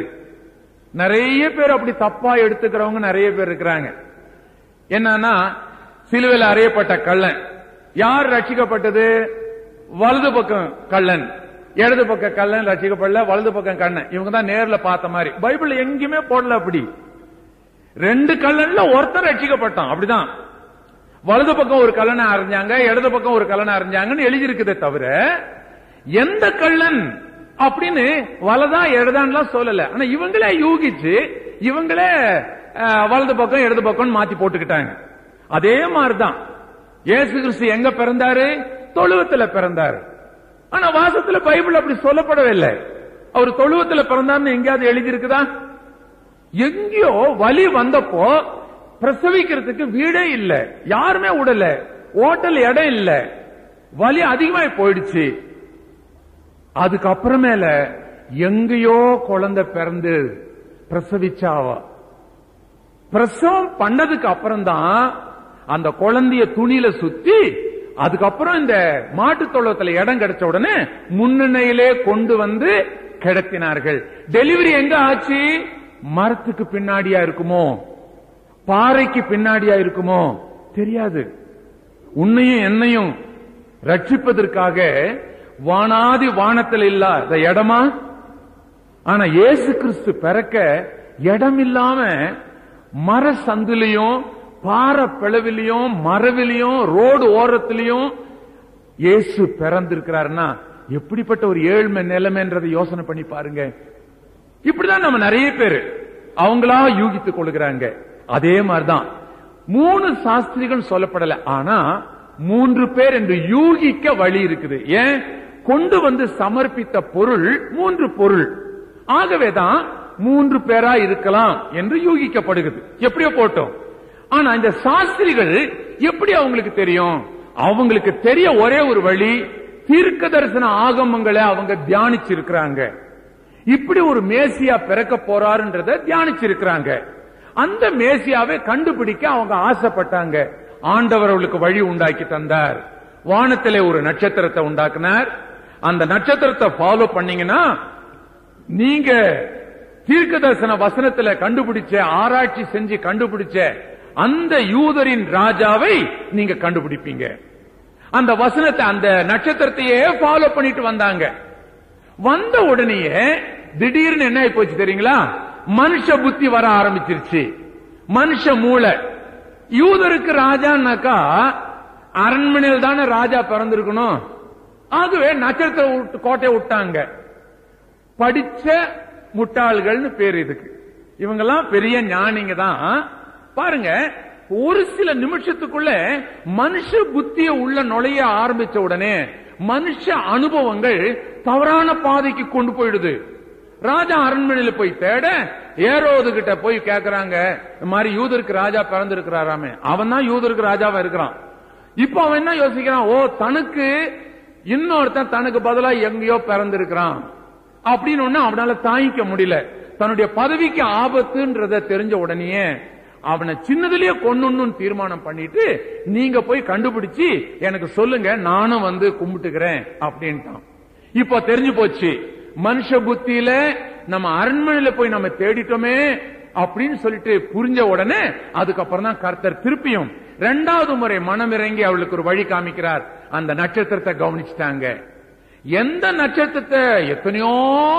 நிறைய பேர் அப்படி தப்பா எடுத்துக்கிறவங்க நிறைய பேர் இருக்கிறாங்க என்னன்னா சிலுவையில் அறையப்பட்ட கள்ளன் யார் ரட்சிக்கப்பட்டது வலது பக்கம் கள்ளன் இடது பக்கம் கள்ளன் ரட்சிக்கப்படல வலது பக்கம் கண்ணன் இவங்க தான் நேர்ல பார்த்த மாதிரி பைபிள் எங்கேயுமே போடல அப்படி ரெண்டு கல்லன்ல ஒருத்தர் ரட்சிக்கப்பட்டான் அப்படிதான் வலது பக்கம் ஒரு கல்லனை அறிஞ்சாங்க இடது பக்கம் ஒரு கல்லனை அறிஞ்சாங்கன்னு எழுதியிருக்குதே தவிர எந்த கள்ளன் அப்படின்னு வலதா இடதான்லாம் சொல்லல ஆனா இவங்களே யூகிச்சு இவங்களே அஹ், வலது பக்கம் இடது பக்கம் மாத்தி போட்டுக்கிட்டாங்க அதே மாதிரிதான் இயேசு கிறிஸ்து எங்க பிறந்தாரு தொழுவத்துல பிறந்தாரு ஆனா வாசத்துல பைபிள் அப்படி சொல்லப்படவே இல்லை அவர் தொழுவத்துல பிறந்தார்னு எங்கேயாவது எழுதி இருக்குதா எங்கேயோ வலி வந்தப்போ பிரசவிக்கிறதுக்கு வீடே இல்ல யாருமே விடல ஓட்டல் இடம் இல்ல வலி அதிகமாய் போயிடுச்சு அதுக்கப்புறமேல எங்கேயோ குழந்தை பிறந்து பிரசவிச்சாவா பிரசவம் பண்ணதுக்கு அப்புறம் தான் அந்த குழந்தைய துணியில சுத்தி அதுக்கப்புறம் இந்த மாட்டு தொழுவத்துல இடம் கிடைச்ச உடனே முன்னணியிலே கொண்டு வந்து கிடத்தினார்கள் டெலிவரி எங்க ஆச்சு மரத்துக்கு பின்னாடியா இருக்குமோ பாறைக்கு பின்னாடியா இருக்குமோ தெரியாது உன்னையும் என்னையும் ரட்சிப்பதற்காக வானாதி வானத்தில் இல்லாத இடமா ஆனா இயேசு கிறிஸ்து பிறக்க இடம் இல்லாம மர சந்திலையும் பாறை பிளவிலையும் மரவிலையும் ரோடு ஓரத்திலையும் இயேசு பிறந்திருக்கிறாருன்னா எப்படிப்பட்ட ஒரு ஏழ்மை நிலைமைன்றதை யோசனை பண்ணி பாருங்க இப்படிதான் நம்ம நிறைய பேர் அவங்களா யூகித்துக் கொள்கிறாங்க அதே மாதிரிதான் மூணு சாஸ்திரிகள் சொல்லப்படல ஆனா மூன்று பேர் என்று யூகிக்க வழி இருக்குது ஏன் கொண்டு வந்து சமர்ப்பித்த பொருள் மூன்று பொருள் ஆகவேதான் மூன்று பேரா இருக்கலாம் என்று யூகிக்கப்படுகிறது எப்படியோ போட்டோம் ஆனா இந்த சாஸ்திரிகள் எப்படி அவங்களுக்கு தெரியும் அவங்களுக்கு தெரிய ஒரே ஒரு வழி தீர்க்க தரிசன ஆகமங்களை அவங்க தியானிச்சிருக்கிறாங்க இப்படி ஒரு மேசியா பிறக்க போறாருன்றத தியானிச்சிருக்கிறாங்க அந்த மேசியாவை கண்டுபிடிக்க அவங்க ஆசைப்பட்டாங்க ஆண்டவர் அவளுக்கு வழி உண்டாக்கி தந்தார் வானத்திலே ஒரு நட்சத்திரத்தை உண்டாக்குனார் அந்த நட்சத்திரத்தை ஃபாலோ பண்ணீங்கன்னா நீங்க தீர்க்க தரிசன வசனத்துல கண்டுபிடிச்ச ஆராய்ச்சி செஞ்சு கண்டுபிடிச்ச அந்த யூதரின் ராஜாவை நீங்க கண்டுபிடிப்பீங்க அந்த வசனத்தை அந்த நட்சத்திரத்தையே ஃபாலோ பண்ணிட்டு வந்தாங்க வந்த உடனேயே திடீர்னு என்ன ஆயி போச்சு தெரியுங்களா மனுஷ புத்தி வர ஆரம்பிச்சிருச்சு மனுஷ மூளை யூதருக்கு ராஜான்னாக்கா அரண்மனையில் தானே ராஜா பிறந்திருக்கணும் ஆகவே நட்சத்திர விட்டு கோட்டையை விட்டாங்க படிச்ச முட்டாள்கள்னு பேர் இதுக்கு இவங்கெல்லாம் பெரிய ஞானிங்க தான் பாருங்க ஒரு சில நிமிஷத்துக்குள்ள மனுஷ புத்திய உள்ள நுழைய ஆரம்பிச்ச உடனே மனுஷ அனுபவங்கள் தவறான பாதைக்கு கொண்டு போயிடுது ராஜா அரண்மனையில போய் தேட ஏரோது கிட்ட போய் கேக்குறாங்க இந்த மாதிரி யூதருக்கு ராஜா பிறந்திருக்கிறாராமே அவன் தான் யூதருக்கு ராஜாவா இருக்கிறான் இப்போ அவன் என்ன யோசிக்கிறான் ஓ தனக்கு இன்னொருத்தன் தனக்கு பதிலா எங்கேயோ பிறந்திருக்கிறான் அப்படின்னு ஒண்ணு அவனால தாங்கிக்க முடியல தன்னுடைய பதவிக்கு ஆபத்துன்றத தெரிஞ்ச உடனேயே அவனை சின்னதுலயே கொன்னுன்னு தீர்மானம் பண்ணிட்டு நீங்க போய் கண்டுபிடிச்சு எனக்கு சொல்லுங்க நானும் வந்து கும்பிட்டுக்கிறேன் அப்படின்ட்டான் இப்போ தெரிஞ்சு போச்சு மனுஷ புத்தியில நம்ம அரண்மனையில போய் நம்ம தேடிட்டோமே அப்படின்னு சொல்லிட்டு புரிஞ்ச உடனே அதுக்கப்புறம் தான் கர்த்தர் திருப்பியும் ரெண்டாவது முறை மனம் இறங்கி அவளுக்கு ஒரு வழி காமிக்கிறார் அந்த நட்சத்திரத்தை கவனிச்சிட்டாங்க எந்த நட்சத்திரத்தை எத்தனையோ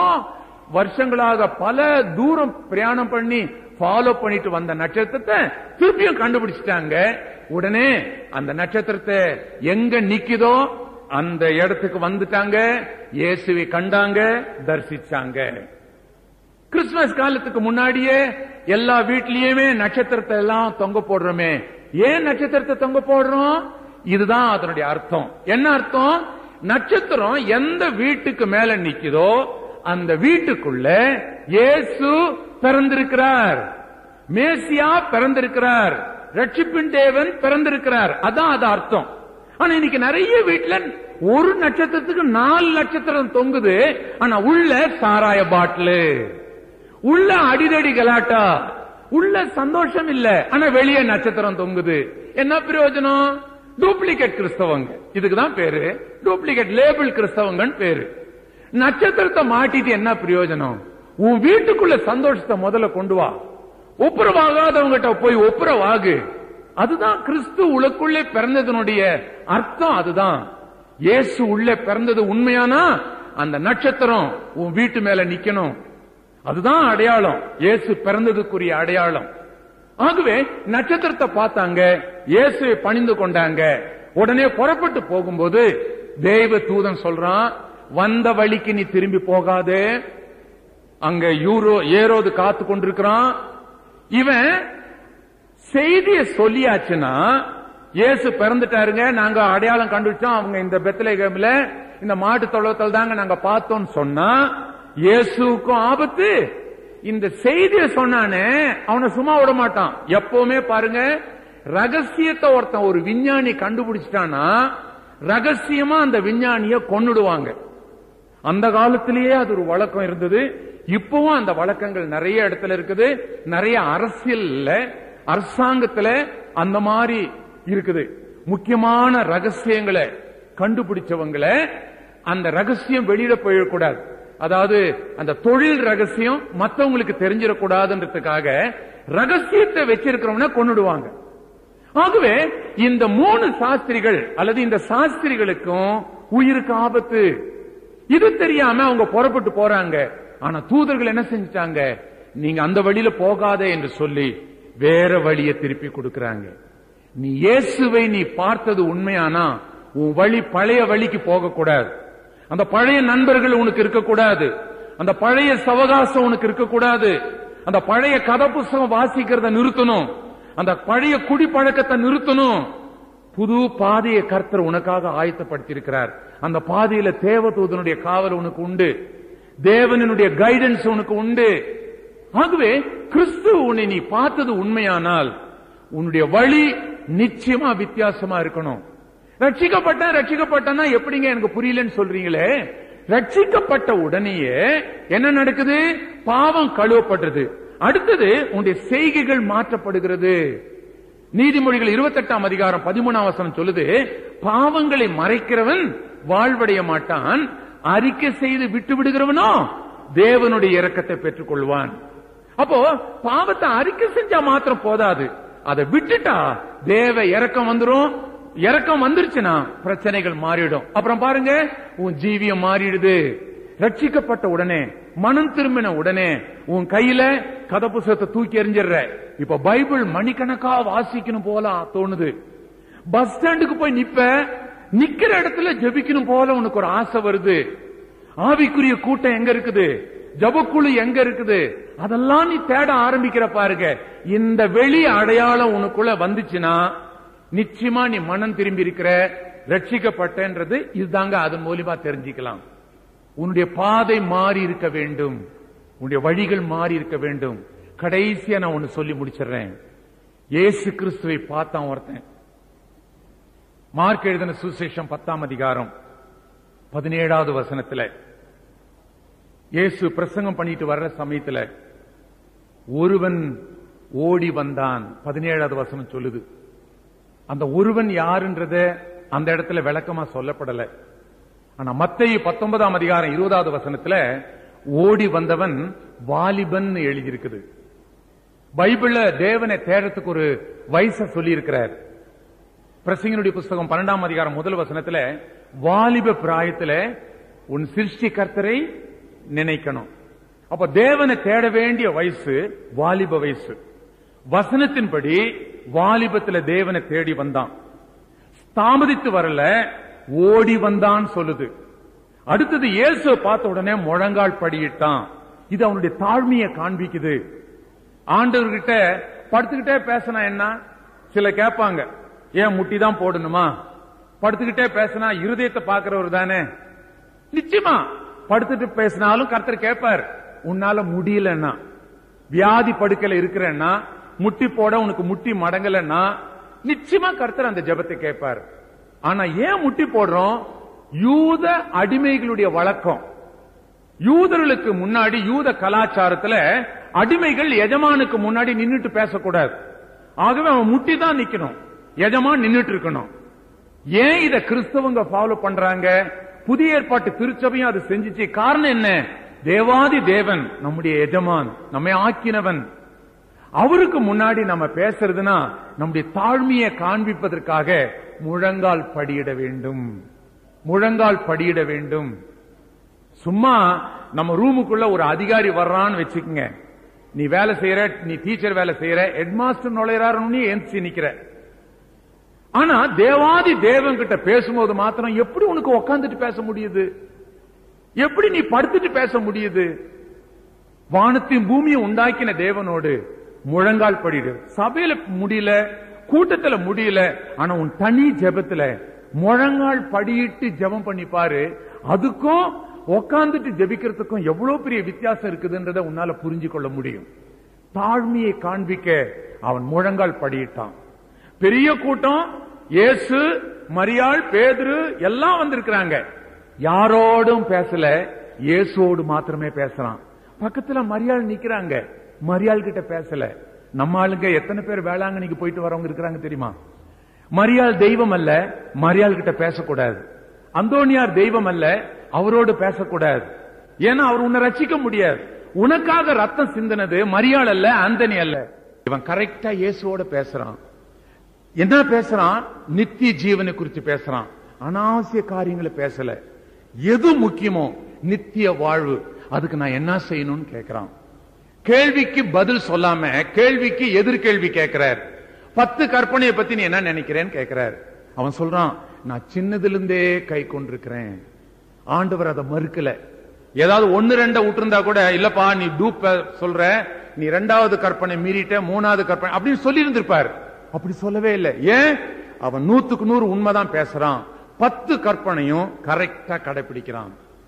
வருஷங்களாக பல தூரம் பிரயாணம் பண்ணி ஃபாலோ பண்ணிட்டு வந்த நட்சத்திரத்தை திருப்பியும் கண்டுபிடிச்சிட்டாங்க உடனே அந்த நட்சத்திரத்தை எங்க நிக்குதோ அந்த இடத்துக்கு வந்துட்டாங்க இயேசுவை கண்டாங்க தரிசிச்சாங்க கிறிஸ்துமஸ் காலத்துக்கு முன்னாடியே எல்லா வீட்லயுமே நட்சத்திரத்தை எல்லாம் தொங்க போடுறோமே ஏன் நட்சத்திரத்தை தொங்க போடுறோம் இதுதான் அதனுடைய அர்த்தம் என்ன அர்த்தம் நட்சத்திரம் எந்த வீட்டுக்கு மேல நிக்குதோ அந்த வீட்டுக்குள்ள இயேசு பிறந்திருக்கிறார் மேசியா பிறந்திருக்கிறார் ரட்சிப்பின் தேவன் பிறந்திருக்கிறார் அதான் அது அர்த்தம் ஆனா இன்னைக்கு நிறைய வீட்டுல ஒரு நட்சத்திரத்துக்கு நாலு நட்சத்திரம் தொங்குது ஆனா உள்ள சாராய பாட்டிலு உள்ள அடிதடி கலாட்டா உள்ள சந்தோஷம் இல்ல ஆனா வெளியே நட்சத்திரம் தொங்குது என்ன பிரயோஜனம் டூப்ளிகேட் கிறிஸ்தவங்க இதுக்குதான் பேரு டூப்ளிகேட் லேபிள் கிறிஸ்தவங்கன்னு பேரு நட்சத்திரத்தை மாட்டிட்டு என்ன பிரயோஜனம் உன் வீட்டுக்குள்ள சந்தோஷத்தை முதல்ல கொண்டு வா ஒப்புரவாகாதவங்கிட்ட போய் ஒப்புரவாகு அதுதான் கிறிஸ்து உலக்குள்ளே பிறந்ததனுடைய அர்த்தம் அதுதான் இயேசு உள்ளே பிறந்தது உண்மையானா அந்த நட்சத்திரம் உன் வீட்டு மேல நிக்கணும் அதுதான் அடையாளம் இயேசு பிறந்ததுக்குரிய அடையாளம் ஆகவே நட்சத்திரத்தை பார்த்தாங்க இயேசுவை பணிந்து கொண்டாங்க உடனே புறப்பட்டு போகும்போது தேவ தூதன் சொல்றான் வந்த வழிக்கு நீ திரும்பி போகாதே அங்க யூரோ ஏரோது காத்து கொண்டிருக்கிறான் இவன் செய்திய சொல்லியாச்சுன்னா இயேசு பிறந்துட்டாருங்க நாங்க அடையாளம் கண்டுபிடிச்சோம் அவங்க இந்த பெத்தலேகம்ல இந்த மாட்டு தொழுவத்தில் தாங்க நாங்க பார்த்தோம்னு சொன்னா இயேசுக்கும் ஆபத்து இந்த செய்தியை சொன்னானே அவனை சும்மா விட மாட்டான் எப்பவுமே பாருங்க ரகசியத்தை ஒருத்தன் ஒரு விஞ்ஞானி கண்டுபிடிச்சிட்டானா ரகசியமா அந்த விஞ்ஞானிய கொன்னுடுவாங்க அந்த காலத்திலேயே அது ஒரு வழக்கம் இருந்தது இப்பவும் அந்த வழக்கங்கள் நிறைய இடத்துல இருக்குது நிறைய அரசியல்ல அரசாங்கத்துல அந்த மாதிரி இருக்குது முக்கியமான ரகசியங்களை கண்டுபிடிச்சவங்களை அந்த ரகசியம் வெளியிட போயிடக்கூடாது அதாவது அந்த தொழில் ரகசியம் மத்தவங்களுக்கு தெரிஞ்சிடக்கூடாதுன்றதுக்காக ரகசியத்தை வச்சிருக்கிறவன கொன்னுடுவாங்க ஆகவே இந்த மூணு சாஸ்திரிகள் அல்லது இந்த சாஸ்திரிகளுக்கும் உயிருக்கு ஆபத்து இது தெரியாம அவங்க புறப்பட்டு போறாங்க ஆனா தூதர்கள் என்ன செஞ்சிட்டாங்க நீங்க அந்த வழியில போகாதே என்று சொல்லி வேற வழியை திருப்பி கொடுக்கறாங்க நீ இயேசுவை நீ பார்த்தது உண்மையானா உன் வழி பழைய வழிக்கு போக கூடாது அந்த பழைய நண்பர்கள் உனக்கு இருக்கக்கூடாது அந்த பழைய சவகாசம் உனக்கு இருக்கக்கூடாது அந்த பழைய கதை புஸ்தகம் வாசிக்கிறத நிறுத்தணும் அந்த பழைய குடிப்பழக்கத்தை நிறுத்தணும் புது பாதையை கர்த்தர் உனக்காக ஆயத்தப்படுத்தி இருக்கிறார் அந்த பாதையில தேவதூதனுடைய காவல் உனக்கு உண்டு தேவனுடைய கைடன்ஸ் உனக்கு உண்டு ஆகவே கிறிஸ்து உன்னை நீ பார்த்தது உண்மையானால் உன்னுடைய வழி நிச்சயமா வித்தியாசமா இருக்கணும் ரட்சிக்கப்பட்ட ரட்சிக்கப்பட்டனா எப்படிங்க எனக்கு புரியலன்னு சொல்றீங்களே ரட்சிக்கப்பட்ட உடனேயே என்ன நடக்குது பாவம் கழுவப்படுறது அடுத்தது உன்னுடைய செய்கைகள் மாற்றப்படுகிறது நீதிமொழிகள் இருபத்தெட்டாம் அதிகாரம் பதிமூணாம் வசனம் சொல்லுது பாவங்களை மறைக்கிறவன் வாழ்வடைய மாட்டான் அறிக்கை செய்து விட்டு விடுகிறவனோ தேவனுடைய இரக்கத்தை பெற்றுக் கொள்வான் அப்போ பாவத்தை அறிக்கை செஞ்சா மாத்திரம் போதாது அதை விட்டுட்டா தேவ இறக்கம் வந்துரும் இறக்கம் வந்துருச்சுன்னா பிரச்சனைகள் மாறிடும் அப்புறம் பாருங்க உன் ஜீவியம் மாறிடுது ரட்சிக்கப்பட்ட உடனே மனம் திரும்பின உடனே உன் கையில கதை புஸ்தகத்தை தூக்கி எறிஞ்சிடுற இப்ப பைபிள் மணிக்கணக்கா வாசிக்கணும் போல தோணுது பஸ் ஸ்டாண்டுக்கு போய் நிப்ப நிக்கிற இடத்துல ஜெபிக்கணும் போல உனக்கு ஒரு ஆசை வருது ஆவிக்குரிய கூட்டம் எங்க இருக்குது ஜபக்குழு எங்க இருக்குது அதெல்லாம் நீ தேட ஆரம்பிக்கிற பாருங்க இந்த வெளி அடையாளம் உனக்குள்ள வந்துச்சுன்னா நிச்சயமா நீ மனம் திரும்பி இருக்கிற ரட்சிக்கப்பட்டன்றது இதுதாங்க அதன் மூலியமா தெரிஞ்சுக்கலாம் உன்னுடைய பாதை மாறி இருக்க வேண்டும் உன்னுடைய வழிகள் மாறி இருக்க வேண்டும் கடைசியா நான் ஒன்னு சொல்லி முடிச்சிடுறேன் இயேசு கிறிஸ்துவை பார்த்தான் ஒருத்தன் மார்க் எழுதின சுசேஷம் பத்தாம் அதிகாரம் பதினேழாவது வசனத்துல இயேசு பிரசங்கம் பண்ணிட்டு வர்ற சமயத்துல ஒருவன் ஓடி வந்தான் பதினேழாவது வசனம் சொல்லுது அந்த ஒருவன் யாருன்றத அந்த இடத்துல விளக்கமா சொல்லப்படல ஆனா மத்தேயு பத்தொன்பதாம் அதிகாரம் இருபதாவது வசனத்துல ஓடி வந்தவன் வாலிபன் எழுதியிருக்குது பைபிள்ல தேவனை தேடத்துக்கு ஒரு வயச சொல்லி இருக்கிறார் பிரசங்கனுடைய புஸ்தகம் பன்னெண்டாம் அதிகாரம் முதல் வசனத்துல வாலிப பிராயத்துல உன் சிருஷ்டி கர்த்தரை நினைக்கணும் அப்ப தேவனை தேட வேண்டிய வயசு வாலிப வயசு வசனத்தின்படி வாலிபத்துல தேவனை தேடி வந்தான் தாமதித்து வரல ஓடி வந்தான் சொல்லுது அடுத்தது இயேசு பார்த்த உடனே முழங்கால் படியிட்டான் இது அவனுடைய தாழ்மையை காண்பிக்குது ஆண்டவர்கிட்ட படுத்துக்கிட்டே பேசினா என்ன சில கேட்பாங்க ஏன் முட்டி தான் போடணுமா படுத்துக்கிட்டே பேசினா இருதயத்தை பாக்குறவர் தானே நிச்சயமா படுத்துட்டு பேசினாலும் கர்த்தர் கேட்பார் உன்னால முடியலன்னா வியாதி படுக்கையில இருக்கிறேன்னா முட்டி போட உனக்கு முட்டி மடங்கலன்னா நிச்சயமா கர்த்தர் அந்த ஜெபத்தை கேட்பார் ஆனா ஏன் முட்டி போடுறோம் யூத அடிமைகளுடைய வழக்கம் யூதர்களுக்கு முன்னாடி யூத கலாச்சாரத்துல அடிமைகள் எஜமானுக்கு முன்னாடி நின்னுட்டு பேசக்கூடாது ஆகவே அவன் முட்டி தான் நிக்கணும் எஜமான் நின்னுட்டு இருக்கணும் ஏன் இத கிறிஸ்தவங்க ஃபாலோ பண்றாங்க புதிய ஏற்பாட்டு திருச்சபையும் அது செஞ்சுச்சு காரணம் என்ன தேவாதி தேவன் நம்முடைய எஜமான் நம்மை ஆக்கினவன் அவருக்கு முன்னாடி நம்ம பேசுறதுனா நம்முடைய தாழ்மையை காண்பிப்பதற்காக முழங்கால் படியிட வேண்டும் முழங்கால் படியிட வேண்டும் சும்மா நம்ம ரூமுக்குள்ள ஒரு அதிகாரி வர்றான்னு வச்சுக்கோங்க நீ வேலை செய்யற நீ டீச்சர் வேலை செய்யற ஹெட் மாஸ்டர் நுழையறாருன்னு எந்திச்சு நிக்கிற ஆனா தேவாதி தேவன் கிட்ட பேசும்போது மாத்திரம் எப்படி உனக்கு உட்காந்துட்டு பேச முடியுது எப்படி நீ படுத்துட்டு பேச முடியுது வானத்தையும் பூமியும் உண்டாக்கின தேவனோடு முழங்கால் படிடு சபையில முடியல கூட்டத்துல முடியல ஆனா உன் தனி ஜெபத்துல முழங்கால் படியிட்டு ஜெபம் பண்ணி பாரு அதுக்கும் உக்காந்துட்டு ஜெபிக்கிறதுக்கும் எவ்வளவு பெரிய வித்தியாசம் இருக்குதுன்றத உன்னால புரிஞ்சு கொள்ள முடியும் தாழ்மையை காண்பிக்க அவன் முழங்கால் படியிட்டான் பெரிய கூட்டம் இயேசு மரியாள் பேதுரு எல்லாம் வந்திருக்கிறாங்க யாரோடும் பேசல இயேசுவோடு மாத்திரமே பேசுறான் பக்கத்துல மரியாள் நிக்கிறாங்க மரியாள் கிட்ட பேசல நம்ம ஆளுங்க எத்தனை பேர் வேளாங்கண்ணிக்கு போயிட்டு வரவங்க இருக்கிறாங்க தெரியுமா மரியாள் தெய்வம் அல்ல மரியாள் கிட்ட பேசக்கூடாது அந்தோனியார் தெய்வம் அல்ல அவரோடு பேசக்கூடாது ஏன்னா அவர் உன்னை ரசிக்க முடியாது உனக்காக ரத்தம் சிந்தினது மரியாள் அல்ல ஆந்தனி அல்ல இவன் கரெக்டா இயேசுவோட பேசுறான் என்ன பேசுறான் நித்திய ஜீவனை குறித்து பேசுறான் அனாவசிய காரியங்களை பேசல எது முக்கியமோ நித்திய வாழ்வு அதுக்கு நான் என்ன செய்யணும்னு கேட்கிறான் கேள்விக்கு பதில் சொல்லாம கேள்விக்கு எதிர்கேள்வி கேட்கிறார் பத்து கற்பனையை பத்தி நீ என்ன நினைக்கிறேன்னு கேட்கிறார் அவன் சொல்றான் நான் சின்னதுல இருந்தே கை கொண்டிருக்கிறேன் ஆண்டவர் அதை மறுக்கல ஏதாவது ஒன்னு ரெண்ட விட்டுருந்தா கூட இல்லப்பா நீ டூப் சொல்ற நீ ரெண்டாவது கற்பனை மீறிட்ட மூணாவது கற்பனை அப்படின்னு சொல்லி இருந்திருப்பார் அப்படி சொல்லவே இல்லை ஏன் அவன் நூத்துக்கு நூறு உண்மைதான் பேசுறான் பத்து கற்பனையும் கரெக்டா கடைபிடிக்கிறான்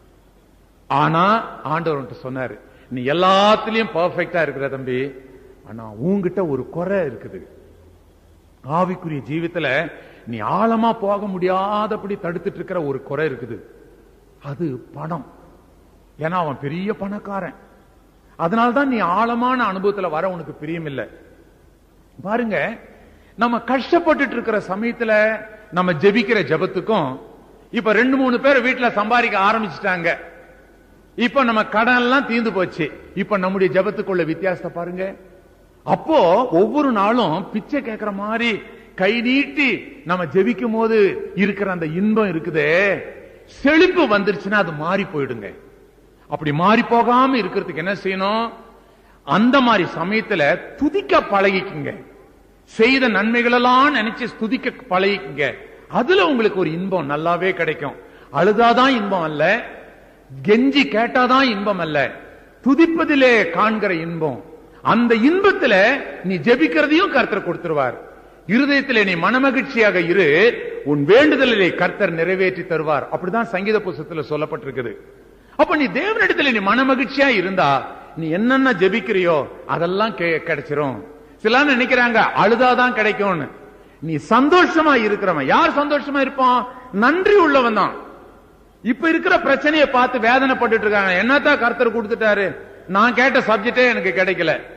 ஆனா ஆண்டவர் சொன்னாரு நீ எல்லாத்துலயும் பர்ஃபெக்டா இருக்கிற தம்பி ஆனா உன்கிட்ட ஒரு குறை இருக்குது ஆவிக்குரிய ஜீவித்துல நீ ஆழமா போக முடியாதபடி தடுத்துட்டு இருக்கிற ஒரு குறை இருக்குது அது பணம் ஏன்னா அவன் பெரிய பணக்காரன் அதனால்தான் நீ ஆழமான அனுபவத்துல வர உனக்கு பிரியம் இல்லை பாருங்க நம்ம கஷ்டப்பட்டுட்டு இருக்கிற சமயத்துல நம்ம ஜெபிக்கிற ஜெபத்துக்கும் இப்ப ரெண்டு மூணு பேர் வீட்டுல சம்பாதிக்க ஆரம்பிச்சிட்டாங்க இப்ப நம்ம கடன் எல்லாம் தீந்து போச்சு இப்ப நம்முடைய ஜெபத்துக்குள்ள வித்தியாசத்தை பாருங்க அப்போ ஒவ்வொரு நாளும் பிச்சை கேட்கிற மாதிரி கை நீட்டி நம்ம ஜெபிக்கும் போது இருக்கிற அந்த இன்பம் இருக்குதே செழிப்பு வந்துருச்சுன்னா அது மாறி போயிடுங்க அப்படி மாறி போகாம இருக்கிறதுக்கு என்ன செய்யணும் அந்த மாதிரி சமயத்துல துதிக்க பழகிக்குங்க செய்த நன்மைகளெல்லாம் நினைச்சு துதிக்க பழகிக்குங்க அதுல உங்களுக்கு ஒரு இன்பம் நல்லாவே கிடைக்கும் அழுதாதான் இன்பம் அல்ல கெஞ்சி கேட்டாதான் இன்பம் அல்ல துதிப்பதிலே காண்கிற இன்பம் அந்த இன்பத்துல நீ ஜெபிக்கிறதையும் கர்த்தர் கொடுத்துருவார் இருதயத்திலே நீ மனமகிழ்ச்சியாக இரு உன் வேண்டுதலை கர்த்தர் நிறைவேற்றி தருவார் அப்படிதான் சங்கீத புஸ்தகத்துல சொல்லப்பட்டிருக்குது அப்ப நீ தேவனிடத்துல நீ மனமகிழ்ச்சியா இருந்தா நீ என்னென்ன ஜெபிக்கிறியோ அதெல்லாம் கெ- கிடைச்சிரும் சிலர் நினைக்கிறாங்க அழுதாதான் கிடைக்கும்னு நீ சந்தோஷமா இருக்கிறவன் யார் சந்தோஷமா இருப்பான் நன்றி உள்ளவன் தான் இப்ப இருக்கிற பிரச்சனையை பார்த்து வேதனைப்பட்டுட்டு இருக்காங்க என்னத்தான் கர்த்தர் கொடுத்துட்டாரு நான் கேட்ட சப்ஜெக்டே எனக்கு கிடைக்கல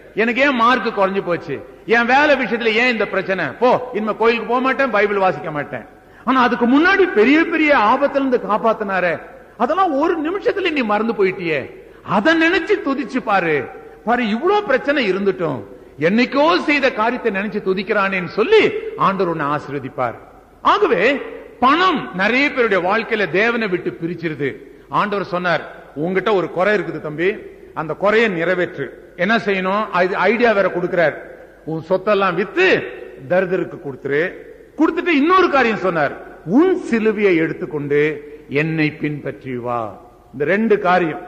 எனக்கு ஏன் மார்க் குறைஞ்சு போச்சு என் வேலை விஷயத்துல ஏன் இந்த பிரச்சனை போ இனிமே கோயிலுக்கு போக மாட்டேன் பைபிள் வாசிக்க மாட்டேன் ஆனா அதுக்கு முன்னாடி பெரிய பெரிய ஆபத்துல இருந்து காப்பாத்தினாரே அதெல்லாம் ஒரு நிமிஷத்துல நீ மறந்து போயிட்டியே அதை நினைச்சு துதிச்சு பாரு பாரு இவ்வளவு பிரச்சனை இருந்துட்டும் என்னைக்கோ செய்த காரியத்தை நினைச்சு துதிக்கிறானேன்னு சொல்லி ஆண்டவர் உன்னை ஆசீர்வதிப்பார் ஆகவே பணம் நிறைய பேருடைய வாழ்க்கையில தேவனை விட்டு பிரிச்சிருது ஆண்டவர் சொன்னார் உங்ககிட்ட ஒரு குறை இருக்குது தம்பி அந்த குறையை நிறைவேற்று என்ன செய்யணும் ஐடியா வேற கொடுக்கிறார் உன் சொத்தெல்லாம் வித்து தரிதருக்கு கொடுத்துரு கொடுத்துட்டு இன்னொரு காரியம் சொன்னார் உன் சிலுவையை எடுத்துக்கொண்டு என்னை பின்பற்றி வா இந்த ரெண்டு காரியம்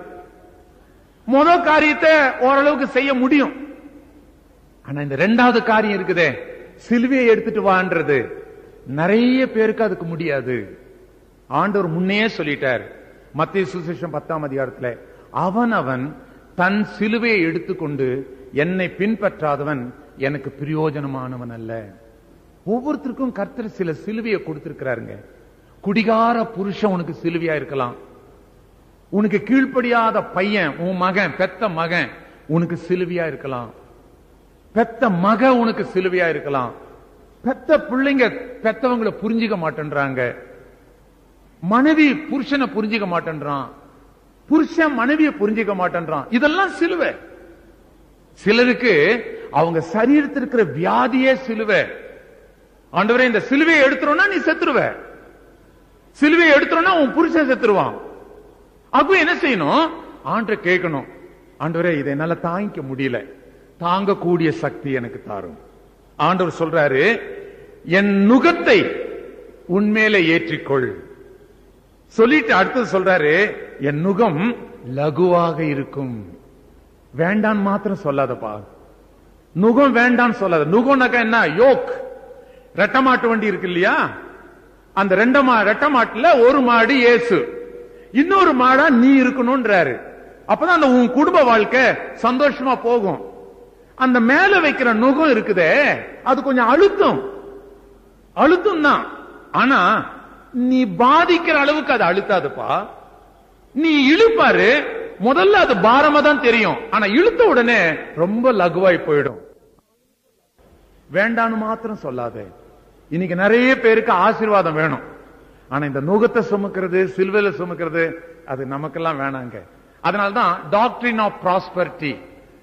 முத காரியத்தை ஓரளவுக்கு செய்ய முடியும் ஆனா இந்த ரெண்டாவது காரியம் இருக்குதே சிலுவையை எடுத்துட்டு வான்றது நிறைய பேருக்கு அதுக்கு முடியாது ஆண்டவர் முன்னே சொல்லிட்டார் மத்திய சுசேஷம் பத்தாம் அதிகாரத்துல அவன் அவன் தன் சிலுவையை எடுத்துக்கொண்டு என்னை பின்பற்றாதவன் எனக்கு பிரயோஜனமானவன் அல்ல ஒவ்வொருத்தருக்கும் கர்த்தர் சில சிலுவையை கொடுத்திருக்கிறாருங்க குடிகார புருஷன் உனக்கு சிலுவையா இருக்கலாம் உனக்கு கீழ்ப்படியாத பையன் உன் மகன் பெத்த மகன் உனக்கு சிலுவையா இருக்கலாம் பெத்த மக உனக்கு சிலுவையா இருக்கலாம் பெத்த பிள்ளைங்க பெத்தவங்களை புரிஞ்சுக்க மாட்டேன்றாங்க மனைவி புருஷனை புரிஞ்சுக்க மாட்டேன்றான் புருஷன் மனைவியை புரிஞ்சுக்க மாட்டேன்றான் இதெல்லாம் சிலுவை சிலருக்கு அவங்க சரீரத்தில் இருக்கிற வியாதியே சிலுவை ஆண்டவரே இந்த சிலுவையை எடுத்துறோம்னா நீ செத்துருவ சிலுவையை எடுத்துறோம்னா உன் புருஷன் செத்துருவான் அப்ப என்ன செய்யணும் ஆண்ட கேட்கணும் ஆண்டவரே இதை என்னால தாங்கிக்க முடியல தாங்கக்கூடிய சக்தி எனக்கு தாரும் ஆண்டவர் சொல்றாரு என் நுகத்தை உன்மேல ஏற்றிக்கொள் சொல்லிட்டு அடுத்தது சொல்றாரு என் நுகம் லகுவாக இருக்கும் வேண்டான் மாத்திரம் சொல்லாதப்பா நுகம் வேண்டான்னு சொல்லாத நுகம்னாக்கா என்ன யோக் ரெட்ட மாட்டு வண்டி இருக்கு இல்லையா அந்த ரெண்டு மா ரெட்ட மாட்டுல ஒரு மாடு ஏசு இன்னொரு மாடா நீ இருக்கணும்ன்றாரு அப்பதான் அந்த உன் குடும்ப வாழ்க்கை சந்தோஷமா போகும் அந்த மேல வைக்கிற நுகம் இருக்குதே அது கொஞ்சம் அழுத்தம் அழுத்தம் தான் ஆனா நீ பாதிக்கிற அளவுக்கு அது அழுத்தாதுப்பா நீ இழுப்பாரு முதல்ல அது பாரமா தான் தெரியும் ஆனா இழுத்த உடனே ரொம்ப லகுவாய் போயிடும் வேண்டான்னு மாத்திரம் சொல்லாதே இன்னைக்கு நிறைய பேருக்கு ஆசீர்வாதம் வேணும் ஆனா இந்த நுகத்தை சுமக்கிறது சில்வையில சுமக்கிறது அது நமக்கெல்லாம் வேணாங்க அதனால்தான் டாக்டரின் ஆஃப் ப்ராஸ்பரிட்டி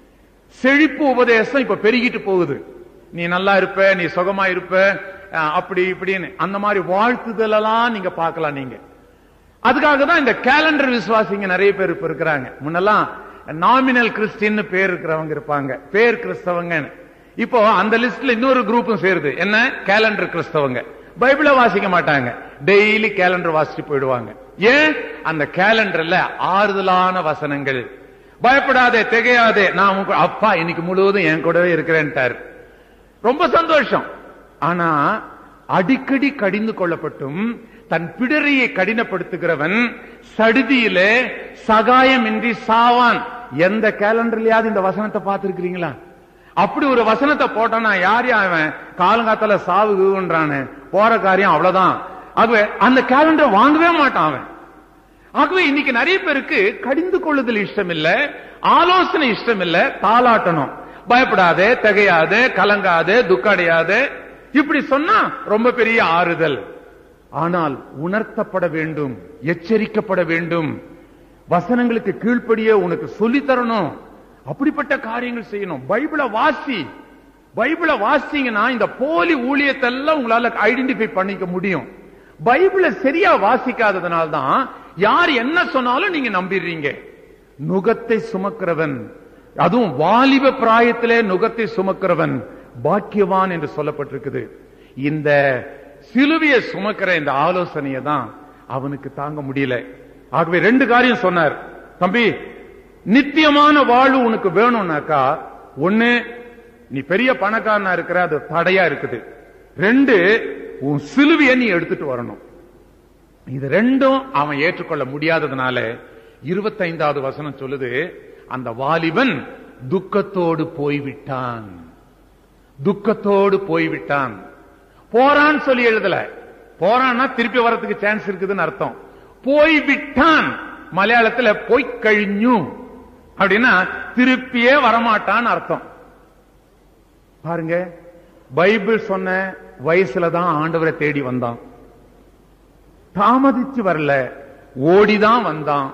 செழிப்பு உபதேசம் இப்ப பெருகிட்டு போகுது நீ நல்லா இருப்ப நீ சுகமா இருப்ப அஹ், அப்படி இப்படின்னு அந்த மாதிரி வாழ்த்துதல் எல்லாம் நீங்க பார்க்கலாம் நீங்க அதுக்காக தான் இந்த கேலண்டர் விசுவாசிங்க நிறைய பேர் இப்ப இருக்கிறாங்க முன்னெல்லாம் நாமினல் கிறிஸ்டின் பேர் இருக்கிறவங்க இருப்பாங்க பேர் கிறிஸ்தவங்கன்னு இப்போ அந்த லிஸ்ட்ல இன்னொரு குரூப்பும் சேருது என்ன கேலண்டர் கிறிஸ்தவங்க பைபிள வாசிக்க மாட்டாங்க டெய்லி கேலண்டர் வாசிச்சு போயிடுவாங்க ஏன் அந்த கேலண்டர்ல ஆறுதலான வசனங்கள் பயப்படாதே திகையாதே நான் உங்க அப்பா இன்னைக்கு முழுவதும் என் கூடவே இருக்கிறேன்ட்டார் ரொம்ப சந்தோஷம் ஆனா அடிக்கடி கடிந்து கொள்ளப்பட்டும் தன் பிடரியை கடினப்படுத்துகிறவன் சடுதியிலே சகாயமின்றி சாவான் எந்த கேலண்டர்லயாவது இந்த வசனத்தை பார்த்திருக்கிறீங்களா அப்படி ஒரு வசனத்தை போட்டானா யார் யா அவன் காலங்காத்தால சாவு கீவுன்றானே போற காரியம் அவ்வளவுதான் ஆகவே அந்த கேலண்டர் வாங்கவே மாட்டான் அவன் ஆகவே இன்னைக்கு நிறைய பேருக்கு கடிந்து கொள்ளுதல் இஷ்டம் இல்ல ஆலோசனை இஷ்டம் இல்ல தாளாட்டணும் பயப்படாதே திகையாதே கலங்காதே துக்கடையாதே இப்படி சொன்னா ரொம்ப பெரிய ஆறுதல் ஆனால் உணர்த்தப்பட வேண்டும் எச்சரிக்கப்பட வேண்டும் வசனங்களுக்கு கீழ்ப்படியே உனக்கு சொல்லி தரணும் அப்படிப்பட்ட காரியங்கள் செய்யணும் பைபிளை வாசி பைபிளை வாசிங்கன்னா இந்த போலி ஊழியத்தை எல்லாம் உங்களால ஐடென்டிஃபை பண்ணிக்க முடியும் பைபிளை சரியா வாசிக்காததுனால தான் யார் என்ன சொன்னாலும் நீங்க நம்பிடுறீங்க நுகத்தை சுமக்கிறவன் அதுவும் வாலிப பிராயத்திலே நுகத்தை சுமக்கிறவன் பாக்கியவான் என்று சொல்லப்பட்டிருக்குது இந்த சிலுவையை சுமக்கிற இந்த ஆலோசனையை தான் அவனுக்கு தாங்க முடியல ஆகவே ரெண்டு காரியம் சொன்னார் தம்பி நித்தியமான வாழ்வு உனக்கு வேணும்னாக்கா ஒண்ணு நீ பெரிய பணக்காரனா இருக்கிற அது தடையா இருக்குது ரெண்டு உன் சிலுவையை நீ எடுத்துட்டு வரணும் இது ரெண்டும் அவன் ஏற்றுக்கொள்ள முடியாததுனால இருபத்தைந்தாவது வசனம் சொல்லுது அந்த வாலிபன் துக்கத்தோடு போய்விட்டான் துக்கத்தோடு போய்விட்டான் போறான்னு சொல்லி எழுதல போறான்னா திருப்பி வரதுக்கு சான்ஸ் இருக்குதுன்னு அர்த்தம் போய்விட்டான் மலையாளத்துல போய் கழிஞ்சு அப்படின்னா திருப்பியே வரமாட்டான்னு அர்த்தம் பாருங்க பைபிள் சொன்ன வயசுல தான் ஆண்டவரை தேடி வந்தான் தாமதிச்சு வரல ஓடிதான் வந்தான்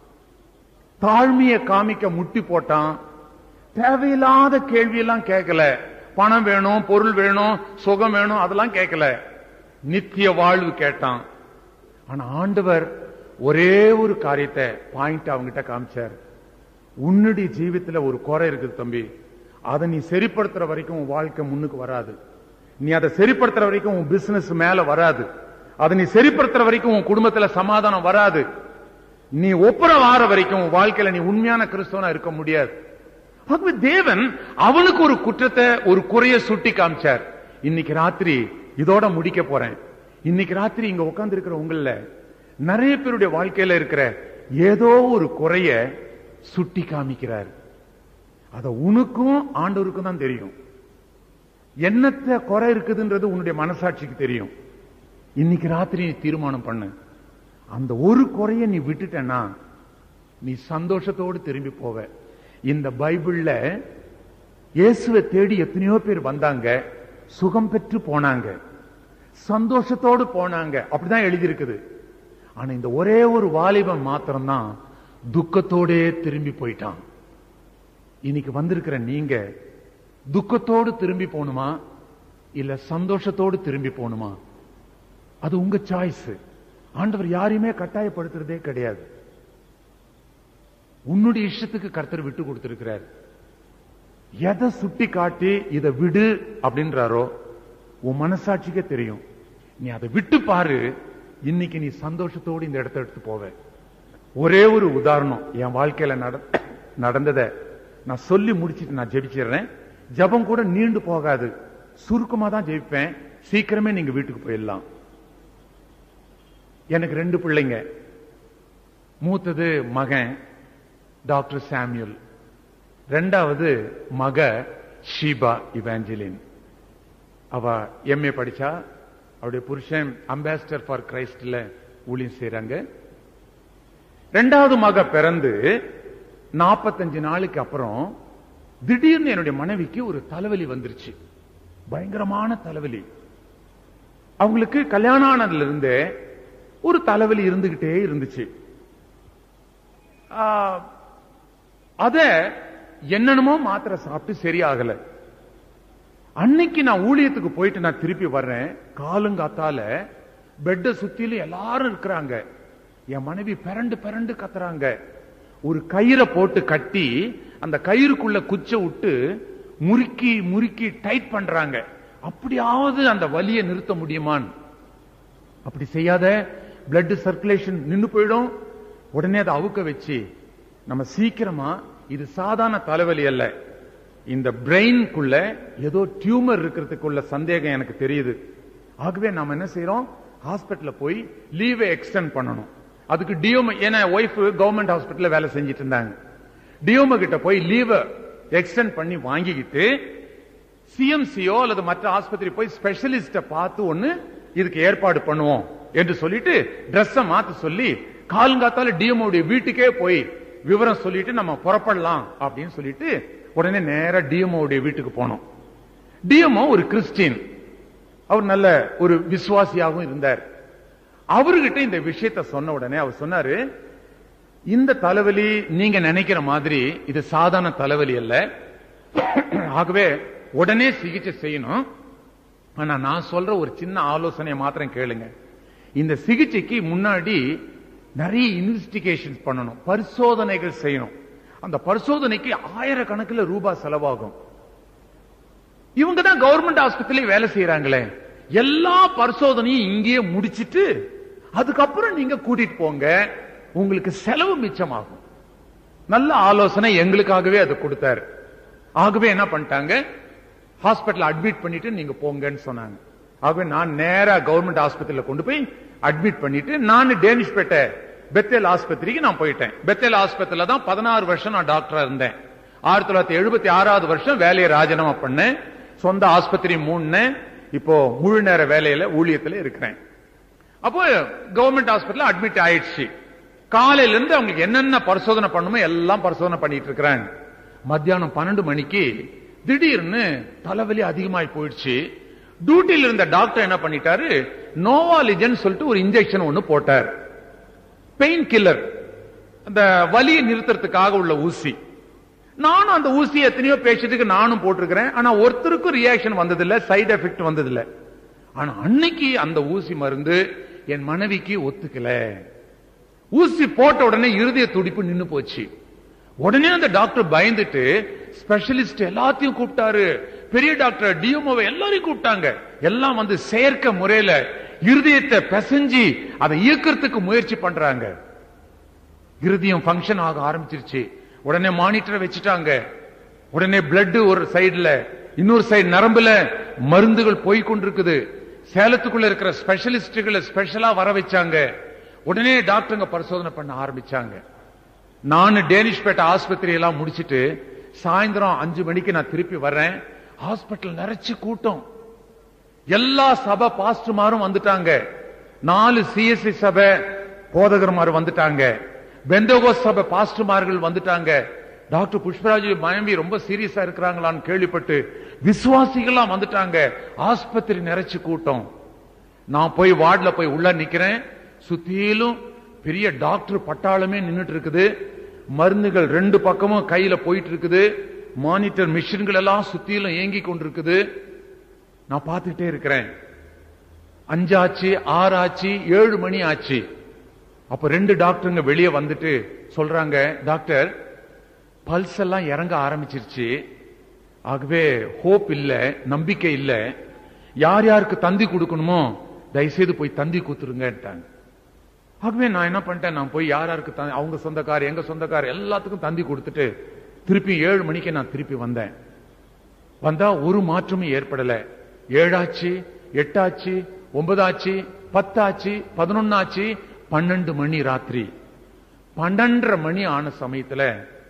தாழ்மையை காமிக்க முட்டி போட்டான் தேவையில்லாத கேள்வியெல்லாம் கேட்கல பணம் வேணும் பொருள் வேணும் சுகம் வேணும் அதெல்லாம் கேட்கல நித்திய வாழ்வு கேட்டான் ஆனா ஆண்டவர் ஒரே ஒரு காரியத்தை பாயிண்ட் அவங்கிட்ட காமிச்சார் உன்னுடைய ஜீவித்துல ஒரு குறை இருக்குது தம்பி அதை நீ சரிப்படுத்துற வரைக்கும் உன் வாழ்க்கை முன்னுக்கு வராது நீ அதை சரிப்படுத்துற வரைக்கும் உன் பிசினஸ் மேல வராது அதை நீ சரிப்படுத்துற வரைக்கும் உன் குடும்பத்துல சமாதானம் வராது நீ ஒப்புற வார வரைக்கும் உன் வாழ்க்கையில நீ உண்மையான கிறிஸ்தவனா இருக்க முடியாது ஆகவே தேவன் அவனுக்கு ஒரு குற்றத்தை ஒரு குறைய சுட்டி காமிச்சார் இன்னைக்கு ராத்திரி இதோட முடிக்க போறேன் இன்னைக்கு ராத்திரி இங்க உட்கார்ந்து இருக்கிற உங்கள நிறைய பேருடைய வாழ்க்கையில இருக்கிற ஏதோ ஒரு குறைய சுட்டி காமிக்கிறார் அத உனக்கும் ஆண்டவருக்கும் தான் தெரியும் என்னத்த குறை இருக்குதுன்றது உன்னுடைய மனசாட்சிக்கு தெரியும் இன்னைக்கு ராத்திரி நீ தீர்மானம் பண்ணு அந்த ஒரு குறைய நீ விட்டுட்டனா நீ சந்தோஷத்தோடு திரும்பி போவ இந்த பைபிள்ல இயேசுவை தேடி எத்தனையோ பேர் வந்தாங்க சுகம் பெற்று போனாங்க சந்தோஷத்தோடு போனாங்க அப்படிதான் எழுதியிருக்குது ஆனா இந்த ஒரே ஒரு வாலிபன் மாத்திரம்தான் துக்கத்தோடே திரும்பி போயிட்டான் இன்னைக்கு வந்திருக்கிற நீங்க துக்கத்தோடு திரும்பி போகணுமா இல்ல சந்தோஷத்தோடு திரும்பி போகணுமா அது உங்க சாய்ஸ் ஆண்டவர் யாரையுமே கட்டாயப்படுத்துறதே கிடையாது உன்னுடைய இஷ்டத்துக்கு கர்த்தர் விட்டு கொடுத்திருக்கிறார் எதை சுட்டி காட்டி இதை விடு அப்படின்றாரோ உன் மனசாட்சிக்கே தெரியும் நீ அதை விட்டு பாரு இன்னைக்கு நீ சந்தோஷத்தோடு இந்த இடத்த எடுத்து போவ ஒரே ஒரு உதாரணம் என் வாழ்க்கையில நட- நடந்ததை நான் சொல்லி முடிச்சிட்டு நான் ஜெபிச்சிடுறேன் ஜெபம் கூட நீண்டு போகாது சுருக்கமா தான் ஜெபிப்பேன் சீக்கிரமே நீங்க வீட்டுக்கு போயிடலாம் எனக்கு ரெண்டு பிள்ளைங்க மூத்தது மகன் டாக்டர் சாமியல் ரெண்டாவது மக ஷீபா இவாஞ்சலின் அவ எம்ஏ படிச்சா அவருடைய புருஷன் அம்பாசிடர் ஃபார் கிரைஸ்ட்ல ஊழியம் செய்றாங்க ரெண்டாவது மக பிறந்து நாற்பத்தஞ்சு நாளுக்கு அப்புறம் திடீர்னு என்னுடைய மனைவிக்கு ஒரு தலைவலி வந்துருச்சு பயங்கரமான தலைவலி அவங்களுக்கு கல்யாணம் ஆனதுல இருந்தே ஒரு தலைவலி இருந்துகிட்டே இருந்துச்சு ஆ, அத என்னென்னமோ மாத்திரை சாப்பிட்டு சரியாகல அன்னைக்கு நான் ஊழியத்துக்கு போயிட்டு நான் திருப்பி வர்றேன் காலுங்காத்தால பெட்ட சுத்திலும் எல்லாரும் இருக்கிறாங்க என் மனைவி பிறண்டு பிறண்டு கத்துறாங்க ஒரு கயிறை போட்டு கட்டி அந்த கயிறுக்குள்ள குச்ச விட்டு முறுக்கி முறுக்கி டைட் பண்றாங்க அப்படியாவது அந்த வலியை நிறுத்த முடியுமான்னு அப்படி செய்யாத பிளட் சர்க்குலேஷன் நின்னு போயிடும் உடனே அதை அவுக்க வச்சு நம்ம சீக்கிரமா இது சாதாரண தலைவலி அல்ல இந்த பிரெயின்குள்ள ஏதோ டியூமர் இருக்கிறதுக்குள்ள சந்தேகம் எனக்கு தெரியுது ஆகவே நாம என்ன செய்யறோம் ஹாஸ்பிட்டல்ல போய் லீவை எக்ஸ்டெண்ட் பண்ணணும் அதுக்கு டியோம ஏன்னா ஒய்ஃப் கவர்மெண்ட் ஹாஸ்பிட்டல்ல வேலை செஞ்சிட்டு இருந்தாங்க டியோம கிட்ட போய் லீவை எக்ஸ்டெண்ட் பண்ணி வாங்கிக்கிட்டு சிஎம்சியோ அல்லது மற்ற ஆஸ்பத்திரி போய் ஸ்பெஷலிஸ்ட பார்த்து ஒண்ணு இதுக்கு ஏற்பாடு பண்ணுவோம் என்று சொல்லிட்டு ட்ரெஸ்ஸ மாத்த சொல்லி காலங்காத்தால டிஎம்ஓடைய வீட்டுக்கே போய் விவரம் சொல்லிட்டு நம்ம புறப்படலாம் அப்படின்னு சொல்லிட்டு உடனே நேரா டிஎம்ஓடைய வீட்டுக்கு போனோம் டிஎம்ஓ ஒரு கிறிஸ்டின் அவர் நல்ல ஒரு விசுவாசியாகவும் இருந்தார் அவர்கிட்ட இந்த விஷயத்தை சொன்ன உடனே அவர் சொன்னாரு இந்த தலைவலி நீங்க நினைக்கிற மாதிரி இது சாதாரண தலைவலி அல்ல ஆகவே உடனே சிகிச்சை செய்யணும் ஆனா நான் சொல்ற ஒரு சின்ன ஆலோசனையை மாத்திரம் கேளுங்க இந்த சிகிச்சைக்கு முன்னாடி நிறைய இன்வெஸ்டிகேஷன் பண்ணணும் பரிசோதனைகள் செய்யணும் அந்த பரிசோதனைக்கு ஆயிரக்கணக்கில் ரூபாய் செலவாகும் இவங்க தான் கவர்மெண்ட் ஆஸ்பத்திரி வேலை செய்யறாங்களே எல்லா பரிசோதனையும் இங்கேயே முடிச்சிட்டு அதுக்கப்புறம் நீங்க கூட்டிட்டு போங்க உங்களுக்கு செலவு மிச்சமாகும் நல்ல ஆலோசனை எங்களுக்காகவே அதை கொடுத்தாரு ஆகவே என்ன பண்ணிட்டாங்க ஹாஸ்பிட்டல் அட்மிட் பண்ணிட்டு நீங்க போங்கன்னு சொன்னாங்க ஆகவே நான் நேரா கவர்மெண்ட் ஆஸ்பத்திரியில கொண்டு போய் அட்மிட் பண்ணிட்டு நான் டேனிஷ்பேட்டை பெத்தேல் ஆஸ்பத்திரிக்கு நான் போயிட்டேன் பெத்தேல் ஆஸ்பத்திரியில தான் பதினாறு வருஷம் நான் டாக்டரா இருந்தேன் ஆயிரத்தி தொள்ளாயிரத்தி எழுபத்தி ஆறாவது வருஷம் வேலையை ராஜினாமா பண்ணேன் சொந்த ஆஸ்பத்திரி மூணுனேன் இப்போ முழு நேர வேலையில ஊழியத்துல இருக்கிறேன் அப்போ கவர்மெண்ட் ஹாஸ்பிட்டல் அட்மிட் ஆயிடுச்சு காலையில இருந்து அவங்களுக்கு என்னென்ன பரிசோதனை பண்ணுமோ எல்லாம் பரிசோதனை பண்ணிட்டு இருக்கிறாங்க மத்தியானம் பன்னெண்டு மணிக்கு திடீர்னு தலைவலி அதிகமாய் போயிடுச்சு டியூட்டியில் இருந்த டாக்டர் என்ன பண்ணிட்டாரு நோவாலிஜன் சொல்லிட்டு ஒரு இன்ஜெக்ஷன் ஒன்னு போட்டார் பெயின் கில்லர் அந்த வலியை நிறுத்துறதுக்காக உள்ள ஊசி நானும் அந்த ஊசி எத்தனையோ பேஷண்ட்டுக்கு நானும் போட்டிருக்கிறேன் ஆனா ஒருத்தருக்கும் ரியாக்ஷன் வந்ததில்ல சைடு எஃபெக்ட் வந்ததில்ல ஆனா அன்னைக்கு அந்த ஊசி மருந்து என் மனைவிக்கு ஒத்துக்கல ஊசி போட்ட உடனே இருதய துடிப்பு நின்னு போச்சு உடனே அந்த டாக்டர் பயந்துட்டு ஸ்பெஷலிஸ்ட் எல்லாத்தையும் கூப்பிட்டாரு பெரிய டாக்டர் டிஎம்ஓவை எல்லாரையும் கூப்பிட்டாங்க எல்லாம் வந்து செயற்கை முறையில இருதயத்தை பிசைஞ்சு அதை இயக்கிறதுக்கு முயற்சி பண்றாங்க இருதயம் ஃபங்க்ஷன் ஆக ஆரம்பிச்சிருச்சு உடனே மானிட்டரை வச்சுட்டாங்க உடனே பிளட் ஒரு சைடுல இன்னொரு சைடு நரம்புல மருந்துகள் போய் கொண்டிருக்குது சேலத்துக்குள்ள இருக்கிற ஸ்பெஷலிஸ்டுகளை ஸ்பெஷலா வர வச்சாங்க உடனே டாக்டருங்க பரிசோதனை பண்ண ஆரம்பிச்சாங்க நான் டேனிஷ்பேட்டை ஆஸ்பத்திரி எல்லாம் முடிச்சிட்டு சாயந்தரம் அஞ்சு மணிக்கு நான் திருப்பி வர்றேன் ஹாஸ்பிட்டல் நிறைச்சு கூட்டம் எல்லா சபை பாஸ்டர்மாரும் வந்துட்டாங்க நாலு சிஎஸ்சி சபை போதகர்மார் வந்துட்டாங்க பெந்தகோஸ் சபை பாஸ்டர்மார்கள் வந்துட்டாங்க டாக்டர் புஷ்பராஜ் மனைவி ரொம்ப சீரியஸா இருக்கிறாங்களான்னு கேள்விப்பட்டு விசுவாசிகள்லாம் வந்துட்டாங்க ஆஸ்பத்திரி நிறைச்சு கூட்டம் நான் போய் வார்டுல போய் உள்ள நிக்கிறேன் சுத்திலும் பெரிய டாக்டர் பட்டாளமே நின்னுட்டு இருக்குது மருந்துகள் ரெண்டு பக்கமும் கையில போயிட்டு இருக்குது மானிட்டர் மிஷின்கள் எல்லாம் சுத்திலும் இயங்கி கொண்டிருக்குது நான் பார்த்துட்டே இருக்கிறேன் அஞ்சாச்சு ஆறாச்சு ஏழு மணி ஆச்சு அப்ப ரெண்டு டாக்டருங்க வெளியே வந்துட்டு சொல்றாங்க டாக்டர் பல்ஸ் எல்லாம் இறங்க ஆரம்பிச்சிருச்சு ஆகவே ஹோப் இல்ல நம்பிக்கை இல்ல யார் யாருக்கு தந்தி கொடுக்கணுமோ தயவுசெய்து போய் தந்தி கூத்துருங்கட்டாங்க ஆகவே நான் என்ன பண்ணிட்டேன் நான் போய் யார் யாருக்கு தந்தி- அவங்க சொந்தக்கார் எங்க சொந்தக்கார் எல்லாத்துக்கும் தந்தி கொடுத்துட்டு திருப்பி ஏழு மணிக்கு நான் திருப்பி வந்தேன் வந்தா ஒரு மாற்றமும் ஏற்படல ஏழாச்சு எட்டாச்சு ஒன்பதாச்சு பத்தாச்சு பதினொன்னாச்சு பன்னெண்டு மணி ராத்திரி பன்னெண்டரை மணி ஆன சமயத்துல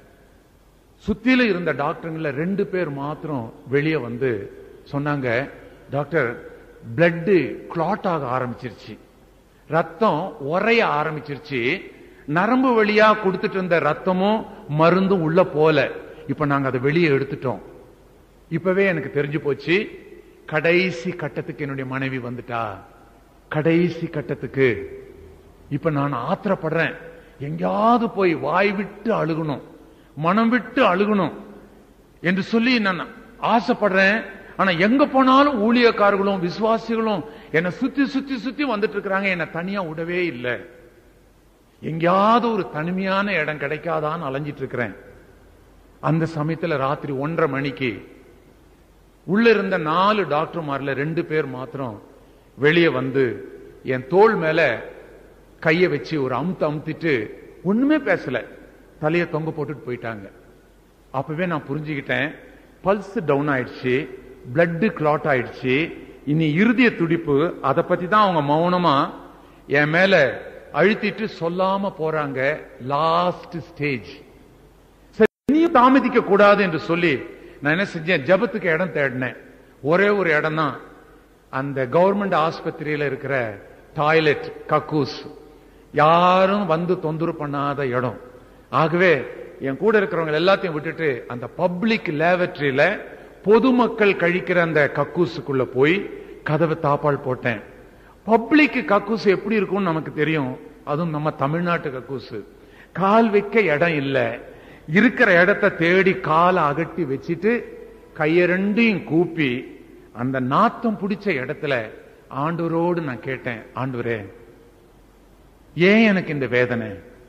சுத்தில இருந்த டாக்டருங்கள ரெண்டு பேர் மாத்திரம் வெளியே வந்து சொன்னாங்க டாக்டர் பிளட் கிளாட் ஆக ஆரம்பிச்சிருச்சு ரத்தம் உறைய ஆரம்பிச்சிருச்சு நரம்பு வழியா கொடுத்துட்டு இருந்த ரத்தமும் மருந்தும் உள்ள போல இப்ப நாங்க அதை வெளியே எடுத்துட்டோம் இப்பவே எனக்கு தெரிஞ்சு போச்சு கடைசி கட்டத்துக்கு என்னுடைய மனைவி வந்துட்டா கடைசி கட்டத்துக்கு இப்ப நான் ஆத்திரப்படுறேன் எங்கேயாவது போய் வாய் விட்டு அழுகணும் மனம் விட்டு அழுகணும் என்று சொல்லி நான் ஆசைப்படுறேன் ஆனா எங்க போனாலும் ஊழியக்காரர்களும் விசுவாசிகளும் என்னை சுத்தி சுத்தி சுத்தி வந்துட்டு இருக்கிறாங்க என்னை தனியா விடவே இல்லை எங்கேயாவது ஒரு தனிமையான இடம் கிடைக்காதான்னு அலைஞ்சிட்டு இருக்கிறேன் அந்த சமயத்துல ராத்திரி ஒன்றரை மணிக்கு உள்ள இருந்த நாலு டாக்டர்மார்ல ரெண்டு பேர் மாத்திரம் வெளியே வந்து என் தோள் மேல கைய வச்சு ஒரு அமுத்து அமுத்திட்டு ஒண்ணுமே பேசல தலைய தொங்க போட்டுட்டு போயிட்டாங்க அப்பவே நான் புரிஞ்சுக்கிட்டேன் பல்ஸ் டவுன் ஆயிடுச்சு பிளட் கிளாட் ஆயிடுச்சு இனி இருதய துடிப்பு அதை பத்தி தான் அவங்க மௌனமா என் மேல அழுத்திட்டு சொல்லாம போறாங்க லாஸ்ட் ஸ்டேஜ் சரி இனியும் தாமதிக்க கூடாது என்று சொல்லி நான் என்ன செஞ்சேன் ஜெபத்துக்கு இடம் தேடினேன் ஒரே ஒரு இடம் தான் அந்த கவர்மெண்ட் ஆஸ்பத்திரியில இருக்கிற டாய்லெட் கக்கூஸ் யாரும் வந்து தொந்தரவு பண்ணாத இடம் ஆகவே என் கூட இருக்கிறவங்க எல்லாத்தையும் விட்டுட்டு அந்த பப்ளிக் லேபரட்டரியில பொதுமக்கள் கழிக்கிற அந்த கக்கூசுக்குள்ள போய் கதவை தாப்பால் போட்டேன் பப்ளிக் கக்கூசு எப்படி இருக்கும்னு நமக்கு தெரியும் அதுவும் நம்ம தமிழ்நாட்டு கக்கூசு கால் வைக்க இடம் இல்ல இருக்கிற இடத்தை தேடி காலை அகட்டி வச்சிட்டு கைய ரெண்டையும் கூப்பி அந்த நாத்தம் பிடிச்ச இடத்துல ஆண்டவரோடு நான் கேட்டேன் ஆண்டவரே ஏன் எனக்கு இந்த வேதனை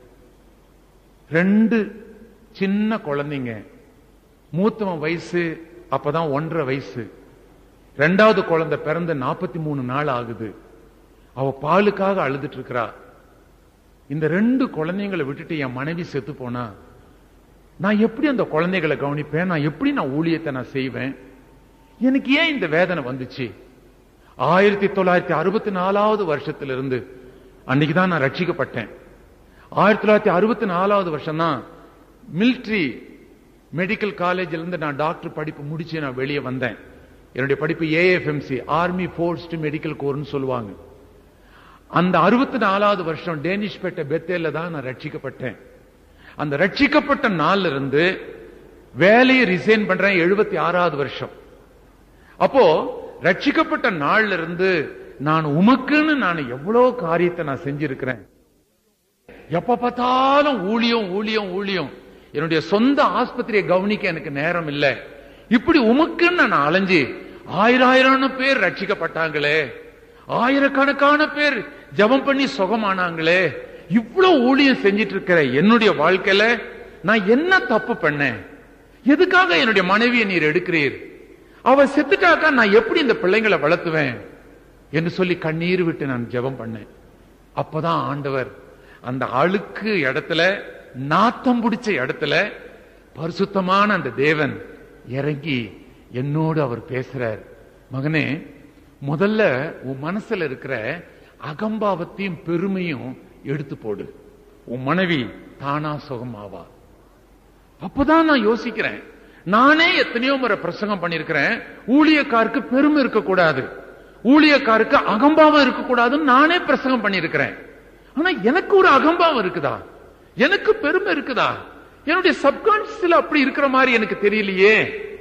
ரெண்டு சின்ன குழந்தைங்க மூத்தவன் வயசு அப்பதான் ஒன்றரை வயசு ரெண்டாவது குழந்தை பிறந்து நாற்பத்தி மூணு நாள் ஆகுது அவ பாலுக்காக அழுதுட்டு இருக்கிறா இந்த ரெண்டு குழந்தைங்களை விட்டுட்டு என் மனைவி செத்து போனா நான் எப்படி அந்த குழந்தைகளை கவனிப்பேன் நான் எப்படி நான் ஊழியத்தை நான் செய்வேன் எனக்கு ஏன் இந்த வேதனை வந்துச்சு ஆயிரத்தி தொள்ளாயிரத்தி அறுபத்தி நாலாவது வருஷத்திலிருந்து அன்னைக்கு தான் நான் ரட்சிக்கப்பட்டேன் ஆயிரத்தி தொள்ளாயிரத்தி அறுபத்தி நாலாவது வருஷம் தான் மிலிட்ரி மெடிக்கல் காலேஜ்ல இருந்து நான் டாக்டர் படிப்பு முடிச்சு நான் வெளியே வந்தேன் என்னுடைய படிப்பு ஏஎஃப்எம்சி ஆர்மி போர்ஸ்ட் மெடிக்கல் கோர்னு சொல்லுவாங்க அந்த அறுபத்தி நாலாவது வருஷம் டேனிஷ்பேட்டை பெத்தேல தான் நான் ரட்சிக்கப்பட்டேன் அந்த ரட்சிக்கப்பட்ட நாள்ல இருந்து வேலையை ரிசைன் பண்றேன் எழுபத்தி ஆறாவது வருஷம் அப்போ ரட்சிக்கப்பட்ட நாள்ல இருந்து நான் உமக்குன்னு நான் எவ்வளவு காரியத்தை நான் செஞ்சிருக்கிறேன் எப்ப பார்த்தாலும் ஊழியம் ஊழியம் ஊழியம் என்னுடைய சொந்த ஆஸ்பத்திரியை கவனிக்க எனக்கு நேரம் இல்ல இப்படி உமக்குன்னு நான் அலைஞ்சு ஆயிரம் ஆயிரம் பேர் ரட்சிக்கப்பட்டாங்களே ஆயிரக்கணக்கான பேர் ஜெபம் பண்ணி சுகமானாங்களே இவ்வளவு ஊழியம் செஞ்சிட்டு இருக்கிற என்னுடைய வாழ்க்கையில நான் என்ன தப்பு பண்ணேன் எதுக்காக என்னுடைய மனைவியை நீர் எடுக்கிறீர் அவ செத்துட்டாக்கா நான் எப்படி இந்த பிள்ளைங்களை வளர்த்துவேன் என்று சொல்லி கண்ணீர் விட்டு நான் ஜெபம் பண்ணேன் அப்பதான் ஆண்டவர் அந்த அழுக்கு இடத்துல நாத்தம் பிடிச்ச இடத்துல பரிசுத்தமான அந்த தேவன் இறங்கி என்னோடு அவர் பேசுறார் மகனே முதல்ல உன் மனசுல இருக்கிற அகம்பாவத்தையும் பெருமையும் எடுத்து போடு உன் மனைவி தானா சுகமாவா அப்பதான் நான் யோசிக்கிறேன் நானே எத்தனையோ முறை பிரசங்கம் பண்ணிருக்கிறேன் ஊழியக்காருக்கு பெருமை இருக்கக்கூடாது ஊழியக்காருக்கு அகம்பாவம் இருக்கக்கூடாதுன்னு நானே பிரசங்கம் பண்ணிருக்கிறேன் ஆனா எனக்கு ஒரு அகம்பாவம் இருக்குதா எனக்கு பெருமை இருக்குதா என்னுடைய சப்கான்சியஸ்ல அப்படி இருக்கிற மாதிரி எனக்கு தெரியலையே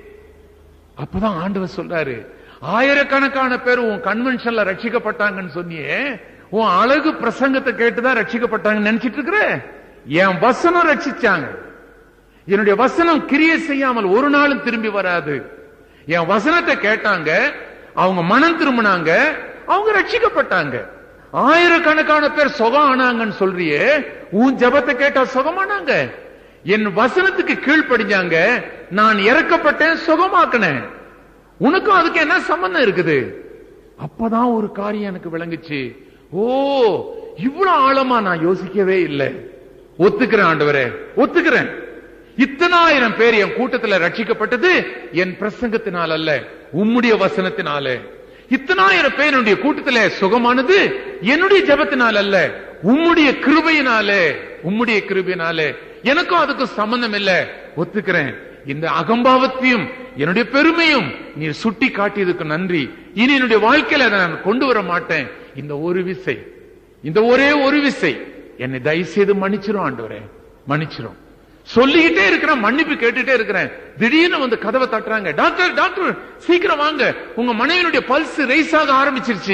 அப்பதான் ஆண்டவர் சொல்றாரு ஆயிரக்கணக்கான பேர் உன் கன்வென்ஷன்ல ரட்சிக்கப்பட்டாங்கன்னு சொன்னியே உன் அழகு பிரசங்கத்தை கேட்டுதான் ரட்சிக்கப்பட்டாங்கன்னு நினைச்சிட்டு இருக்கிற என் வசனம் ரட்சிச்சாங்க என்னுடைய வசனம் கிரியை செய்யாமல் ஒரு நாளும் திரும்பி வராது என் வசனத்தை கேட்டாங்க அவங்க மனம் திரும்பினாங்க அவங்க ரட்சிக்கப்பட்டாங்க ஆயிரக்கணக்கான பேர் சுகம் ஆனாங்கன்னு சொல்றியே உன் ஜெபத்தை கேட்டா சுகமானாங்க என் வசனத்துக்கு கீழ்ப்படிஞ்சாங்க நான் இறக்கப்பட்டேன் சுகமாக்கினேன் உனக்கும் அதுக்கு என்ன சம்பந்தம் இருக்குது அப்பதான் ஒரு காரியம் எனக்கு விளங்குச்சு ஓ இவ்வளவு ஆழமா நான் யோசிக்கவே இல்லை ஒத்துக்கிறேன் ஆண்டவரே ஒத்துக்கிறேன் இத்தனாயிரம் பேர் என் கூட்டத்துல ரட்சிக்கப்பட்டது என் பிரசங்கத்தினால் அல்ல உம்முடைய வசனத்தினாலே இத்தனாயிரம் பேர் என்னுடைய கூட்டத்துல சுகமானது என்னுடைய ஜெபத்தினால் அல்ல உம்முடைய கிருபையினாலே உம்முடைய கிருபையினாலே எனக்கும் அதுக்கும் சம்பந்தம் இல்ல ஒத்துக்கிறேன் இந்த அகம்பாவத்தையும் என்னுடைய பெருமையும் நீ சுட்டி காட்டியதுக்கு நன்றி இனி என்னுடைய வாழ்க்கையில அதை நான் கொண்டு வர மாட்டேன் இந்த ஒரு விசை இந்த ஒரே ஒரு விசை என்னை தயவு செய்து மன்னிச்சிரும் ஆண்டவரே மன்னிச்சிரும் சொல்லிக்கிட்டே இருக்கிறேன் மன்னிப்பு கேட்டுட்டே இருக்கிறேன் திடீர்னு வந்து கதவை தட்டுறாங்க டாக்டர் டாக்டர் சீக்கிரம் வாங்க உங்க மனைவியினுடைய பல்ஸ் ரைஸ் ஆக ஆரம்பிச்சிருச்சு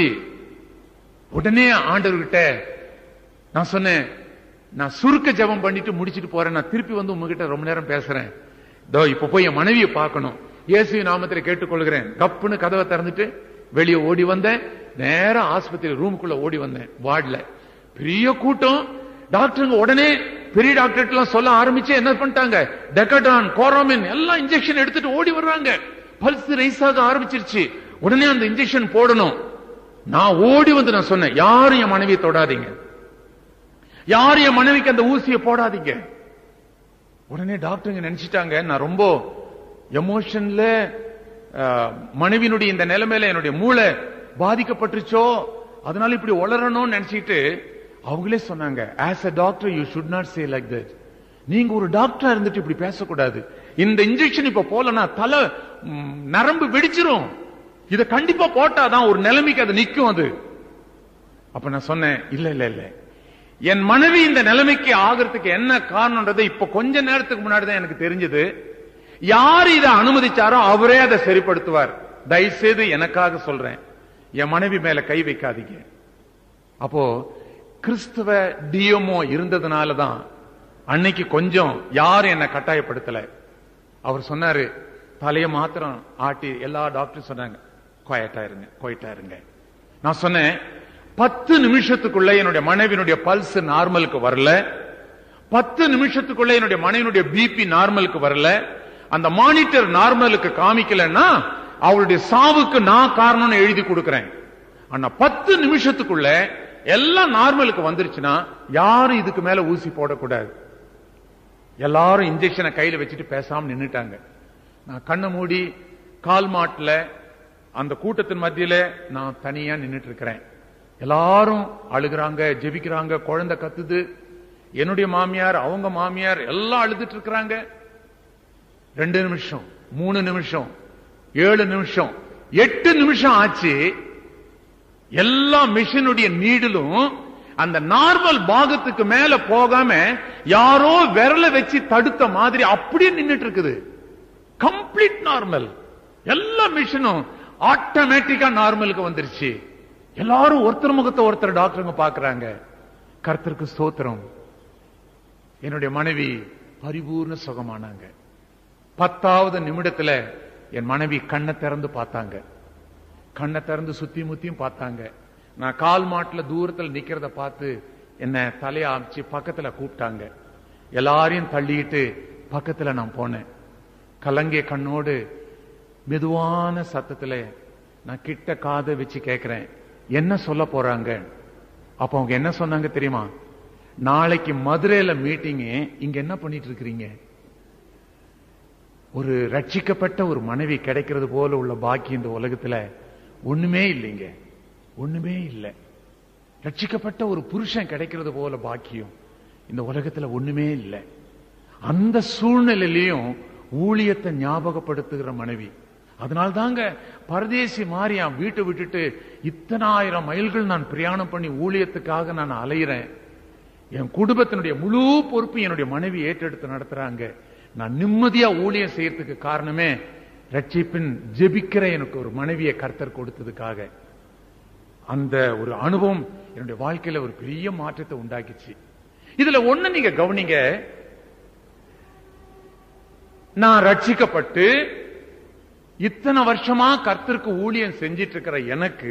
உடனே ஆண்டவர்கிட்ட நான் சொன்னேன் நான் சுருக்க ஜெபம் பண்ணிட்டு முடிச்சிட்டு போறேன் நான் திருப்பி வந்து உங்ககிட்ட ரொம்ப நேரம் பேசுறேன் இதோ இப்ப போய் என் மனைவியை பார்க்கணும் இயேசு நாமத்துல கேட்டுக்கொள்கிறேன் கப்புன்னு கதவை திறந்துட்டு வெளியே ஓடி வந்தேன் நேரா ஆஸ்பத்திரி ரூமுக்குள்ள ஓடி வந்தேன் வார்டுல பெரிய கூட்டம் டாக்டருங்க உடனே பெரிய டாக்டர் எல்லாம் சொல்ல ஆரம்பிச்சு என்ன பண்ணிட்டாங்க டெக்கடான் கோராமின் எல்லாம் இன்ஜெக்ஷன் எடுத்துட்டு ஓடி வர்றாங்க பல்ஸ் ரைஸ் ஆக ஆரம்பிச்சிருச்சு உடனே அந்த இன்ஜெக்ஷன் போடணும் நான் ஓடி வந்து நான் சொன்னேன் யாரும் என் மனைவியை தொடாதீங்க யாரும் என் மனைவிக்கு அந்த ஊசியை போடாதீங்க உடனே டாக்டருங்க நினைச்சிட்டாங்க நான் ரொம்ப எமோஷன்ல மனைவியினுடைய இந்த நிலைமையில என்னுடைய மூளை பாதிக்கப்பட்டுருச்சோ அதனால இப்படி உளரணும்னு நினைச்சிட்டு அவங்களே சொன்னாங்க as a doctor you should not say like that நீங்க ஒரு டாக்டரா இருந்துட்டு இப்படி பேசக்கூடாது இந்த இன்ஜெக்ஷன் இப்ப போலனா தலை ம், நரம்பு வெடிச்சிரும் இத கண்டிப்பா போட்டாதான் ஒரு நிலைமைக்கு அது நிக்கும் அது அப்ப நான் சொன்னேன் இல்ல இல்ல இல்ல என் மனைவி இந்த நிலைமைக்கு ஆகிறதுக்கு என்ன காரணம்ன்றது இப்ப கொஞ்ச நேரத்துக்கு முன்னாடி தான் எனக்கு தெரிஞ்சது யார் இதை அனுமதிச்சாரோ அவரே அதை சரிப்படுத்துவார் தயவுசெய்து எனக்காக சொல்றேன் என் மனைவி மேல கை வைக்காதீங்க அப்போ கிறிஸ்துவ டிஎம்ஓ இருந்ததுனால தான் அன்னைக்கு கொஞ்சம் யாரும் என்ன கட்டாயப்படுத்தல அவர் சொன்னாரு தலைய மாத்திரம் ஆட்டி எல்லா டாக்டரும் சொன்னாங்க குவாய்ட்டா இருங்க குவாய்ட்டா இருங்க நான் சொன்னேன் பத்து நிமிஷத்துக்குள்ள என்னுடைய மனைவியினுடைய பல்ஸ் நார்மலுக்கு வரல பத்து நிமிஷத்துக்குள்ள என்னுடைய மனைவியினுடைய பிபி நார்மலுக்கு வரல அந்த மானிட்டர் நார்மலுக்கு காமிக்கலன்னா அவளுடைய சாவுக்கு நான் காரணம்னு எழுதி கொடுக்கிறேன் ஆனா பத்து நிமிஷத்துக்குள்ள எல்லாம் நார்மலுக்கு வந்துருச்சுன்னா யாரும் இதுக்கு மேல ஊசி போடக்கூடாது எல்லாரும் இன்ஜெக்ஷனை கையில வச்சுட்டு பேசாம நின்னுட்டாங்க நான் கண்ணை மூடி கால் மாட்டுல அந்த கூட்டத்தின் மத்தியில நான் தனியா நின்னுட்டு இருக்கிறேன் எல்லாரும் அழுகுறாங்க ஜெபிக்கிறாங்க குழந்தை கத்துது என்னுடைய மாமியார் அவங்க மாமியார் எல்லாம் அழுதுட்டு இருக்கிறாங்க ரெண்டு நிமிஷம் மூணு நிமிஷம் ஏழு நிமிஷம் எட்டு நிமிஷம் ஆச்சு எல்லா மிஷினுடைய நீடிலும் அந்த நார்மல் பாகத்துக்கு மேல போகாம யாரோ விரல வச்சு தடுத்த மாதிரி அப்படியே நின்னுட்டு இருக்குது கம்ப்ளீட் நார்மல் எல்லா மிஷினும் ஆட்டோமேட்டிக்கா நார்மலுக்கு வந்துருச்சு எல்லாரும் ஒருத்தர் முகத்தை ஒருத்தர் டாக்டருங்க பாக்குறாங்க கர்த்தருக்கு ஸ்தோத்திரம் என்னுடைய மனைவி பரிபூர்ண சுகமானாங்க பத்தாவது நிமிடத்துல என் மனைவி கண்ணை திறந்து பார்த்தாங்க கண்ணை திறந்து சுத்தி முத்தியும் பார்த்தாங்க நான் கால் மாட்டுல தூரத்துல நிக்கிறத பார்த்து என்ன தலைய அமைச்சு பக்கத்துல கூப்பிட்டாங்க எல்லாரையும் தள்ளிட்டு பக்கத்துல நான் போனேன் கலங்கிய கண்ணோடு மெதுவான சத்தத்துல நான் கிட்ட காதை வச்சு கேட்கிறேன் என்ன சொல்ல போறாங்க அப்ப அவங்க என்ன சொன்னாங்க தெரியுமா நாளைக்கு மதுரையில மீட்டிங் இங்க என்ன பண்ணிட்டு இருக்கிறீங்க ஒரு ரட்சிக்கப்பட்ட ஒரு மனைவி கிடைக்கிறது போல உள்ள பாக்கி இந்த உலகத்துல ஒண்ணுமே இல்லைங்க ஒண்ணுமே இல்லை ரட்சிக்கப்பட்ட ஒரு புருஷன் கிடைக்கிறது போல பாக்கியம் இந்த உலகத்துல ஒண்ணுமே இல்லை அந்த சூழ்நிலையிலையும் ஊழியத்தை ஞாபகப்படுத்துகிற மனைவி அதனால தாங்க பரதேசி மாறி என் வீட்டை விட்டுட்டு இத்தனாயிரம் மைல்கள் நான் பிரயாணம் பண்ணி ஊழியத்துக்காக நான் அலையிறேன் என் குடும்பத்தினுடைய முழு பொறுப்பு என்னுடைய மனைவி ஏற்றெடுத்து நடத்துறாங்க நான் நிம்மதியா ஊழியம் செய்யறதுக்கு காரணமே ரட்சிப்பின் ஜெபிக்கிற எனக்கு ஒரு மனைவியை கர்த்தர் கொடுத்ததுக்காக அந்த ஒரு அனுபவம் என்னுடைய வாழ்க்கையில ஒரு பெரிய மாற்றத்தை உண்டாக்கிச்சு இதுல ஒண்ணு நீங்க கவனிங்க நான் ரட்சிக்கப்பட்டு இத்தனை வருஷமா கர்த்தருக்கு ஊழியம் செஞ்சிட்டு இருக்கிற எனக்கு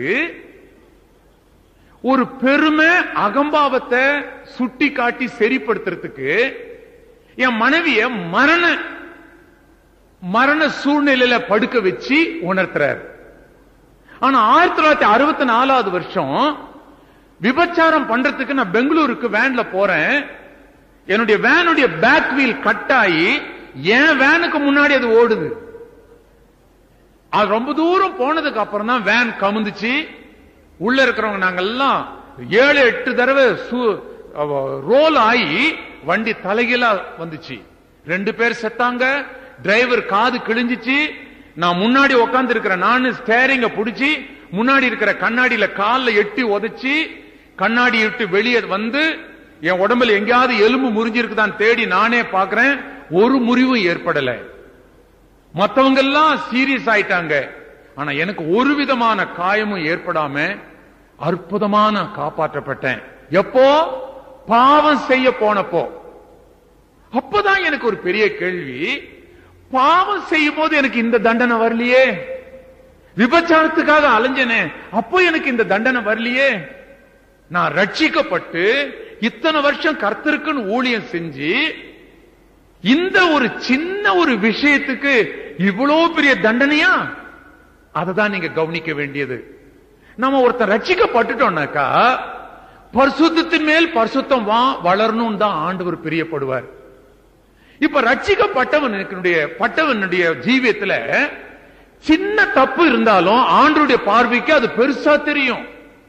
ஒரு பெருமை அகம்பாவத்தை சுட்டி காட்டி சரிப்படுத்துறதுக்கு என் மனைவிய மரண மரண சூழ்நிலையில படுக்க வச்சு உணர்த்துறார் ஆனா ஆயிரத்தி தொள்ளாயிரத்தி அறுபத்தி நாலாவது வருஷம் விபச்சாரம் பண்றதுக்கு நான் பெங்களூருக்கு வேன்ல போறேன் என்னுடைய வேனுடைய பேக் வீல் கட் ஆகி என் வேனுக்கு முன்னாடி அது ஓடுது அது ரொம்ப தூரம் போனதுக்கு அப்புறம் தான் வேன் கமுந்துச்சு உள்ள இருக்கிறவங்க நாங்கெல்லாம் ஏழு எட்டு தடவை ரோல் ஆகி வண்டி தலைகீழா வந்துச்சு ரெண்டு பேர் செத்தாங்க டிரைவர் காது கிழிஞ்சிச்சு நான் முன்னாடி உட்கார்ந்து இருக்கிற நானு ஸ்டேரிங்க புடிச்சு முன்னாடி இருக்கிற கண்ணாடியில கால்ல எட்டி உதைச்சு கண்ணாடி விட்டு வெளியே வந்து என் உடம்புல எங்கேயாவது எலும்பு முறிஞ்சிருக்குதான் தேடி நானே பாக்குறேன் ஒரு முறிவும் ஏற்படல மத்தவங்க எல்லாம் சீரியஸ் ஆயிட்டாங்க ஆனா எனக்கு ஒரு விதமான காயமும் ஏற்படாம அற்புதமான காப்பாற்றப்பட்டேன் எப்போ பாவம் செய்ய போனப்போ அப்பதான் எனக்கு ஒரு பெரிய கேள்வி பாவம் செய்யும் போது எனக்கு இந்த தண்டனை வரலையே விபச்சாரத்துக்காக அலைஞ்சனே அப்போ எனக்கு இந்த தண்டனை வரலையே நான் ரட்சிக்கப்பட்டு இத்தனை வருஷம் கர்த்தருக்குன்னு ஊழியம் செஞ்சு இந்த ஒரு சின்ன ஒரு விஷயத்துக்கு இவ்வளவு பெரிய தண்டனையா அதை தான் நீங்க கவனிக்க வேண்டியது நம்ம ஒருத்தர் ரட்சிக்கப்பட்டுட்டோம்னாக்கா பரிசுத்தத்தின் மேல் பரிசுத்தம் வா வளரணும் தான் ஆண்டவர் பிரியப்படுவார் இப்ப ரட்சிக்கப்பட்டவனுடைய பட்டவனுடைய ஜீவியத்துல சின்ன தப்பு இருந்தாலும் ஆண்டருடைய பார்வைக்கு அது பெருசா தெரியும்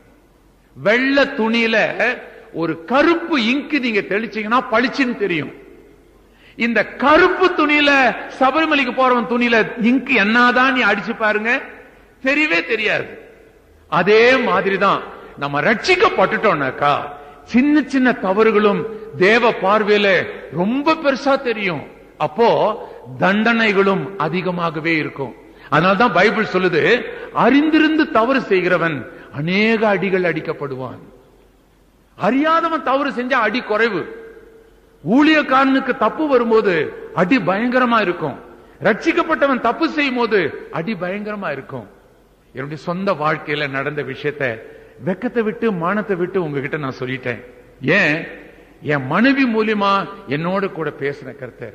வெள்ள துணியில ஒரு கருப்பு இங்கு நீங்க தெளிச்சீங்கன்னா பளிச்சுன்னு தெரியும் இந்த கருப்பு துணியில சபரிமலைக்கு போறவன் துணியில இங்கு என்னதான் நீ அடிச்சு பாருங்க தெரியவே தெரியாது அதே மாதிரிதான் நம்ம ரட்சிக்கப்பட்டுட்டோம்னாக்கா சின்ன சின்ன தவறுகளும் தேவ பார்வையில ரொம்ப பெருசா தெரியும் அப்போ தண்டனைகளும் அதிகமாகவே இருக்கும் அதனால்தான் பைபிள் சொல்லுது அறிந்திருந்து தவறு செய்கிறவன் அநேக அடிகள் அடிக்கப்படுவான் அறியாதவன் தவறு செஞ்சா அடி குறைவு ஊழியக்காரனுக்கு தப்பு வரும்போது அடி பயங்கரமா இருக்கும் ரட்சிக்கப்பட்டவன் தப்பு செய்யும் போது அடி பயங்கரமா இருக்கும் என்னுடைய சொந்த வாழ்க்கையில நடந்த விஷயத்த வெக்கத்தை விட்டு மானத்தை விட்டு உங்ககிட்ட நான் சொல்லிட்டேன் ஏன் என் மனைவி மூலியமா என்னோட கூட பேசின கருத்தர்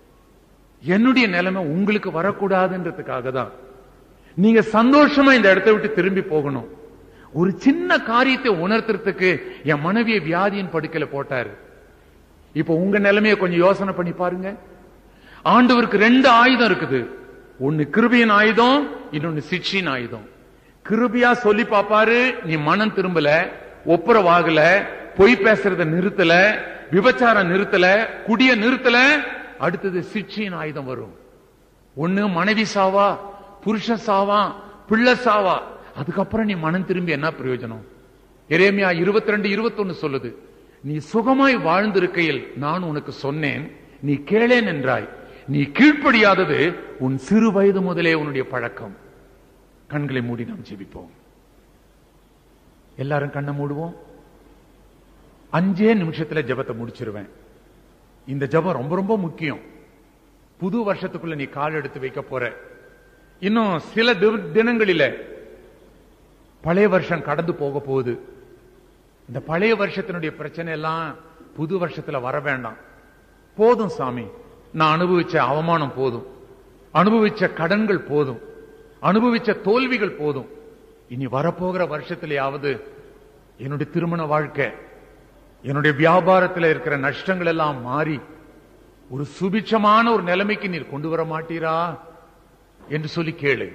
என்னுடைய நிலைமை உங்களுக்கு வரக்கூடாதுன்றதுக்காக தான் நீங்க சந்தோஷமா இந்த இடத்தை விட்டு திரும்பி போகணும் ஒரு சின்ன காரியத்தை உணர்த்துறதுக்கு என் மனைவியை வியாதியின் படுக்கையில போட்டாரு இப்ப உங்க நிலைமைய கொஞ்சம் யோசனை பண்ணி பாருங்க ஆண்டவருக்கு ரெண்டு ஆயுதம் இருக்குது ஒன்னு கிருபியின் ஆயுதம் இன்னொன்னு சிக்ஷின் ஆயுதம் கிருபியா சொல்லி பாப்பாரு நீ மனம் திரும்பல ஒப்புரவாகல பொய் பேசுறத நிறுத்தல விபச்சாரம் நிறுத்தல குடிய நிறுத்தல அடுத்தது சிக்ஷின் ஆயுதம் வரும் ஒண்ணு மனைவி சாவா புருஷ சாவா பிள்ளை சாவா அதுக்கப்புறம் நீ மனம் திரும்பி என்ன பிரயோஜனம் எரேமியா இருபத்தி ரெண்டு இருபத்தொன்னு சொல்லுது நீ சுகமாய் வாழ்ந்திருக்கையில் நான் உனக்கு சொன்னேன் நீ கேளேன் என்றாய் நீ கீழ்ப்படியாதது உன் சிறு வயது முதலே உன்னுடைய பழக்கம் கண்களை மூடி நாம் ஜெபிப்போம் எல்லாரும் கண்ணை மூடுவோம் அஞ்சே நிமிஷத்துல ஜெபத்தை முடிச்சிருவேன் இந்த ஜெபம் ரொம்ப ரொம்ப முக்கியம் புது வருஷத்துக்குள்ள நீ கால் எடுத்து வைக்க போற இன்னும் சில தி- தினங்களில பழைய வருஷம் கடந்து போக போகுது இந்த பழைய வருஷத்தினுடைய பிரச்சனை எல்லாம் புது வருஷத்துல வர வேண்டாம் போதும் சாமி நான் அனுபவிச்ச அவமானம் போதும் அனுபவிச்ச கடன்கள் போதும் அனுபவிச்ச தோல்விகள் போதும் இனி வரப்போகிற வருஷத்திலேயாவது என்னுடைய திருமண வாழ்க்கை என்னுடைய வியாபாரத்தில் இருக்கிற நஷ்டங்கள் எல்லாம் மாறி ஒரு சுபிட்சமான ஒரு நிலைமைக்கு நீர் கொண்டு வர மாட்டீரா என்று சொல்லி கேளு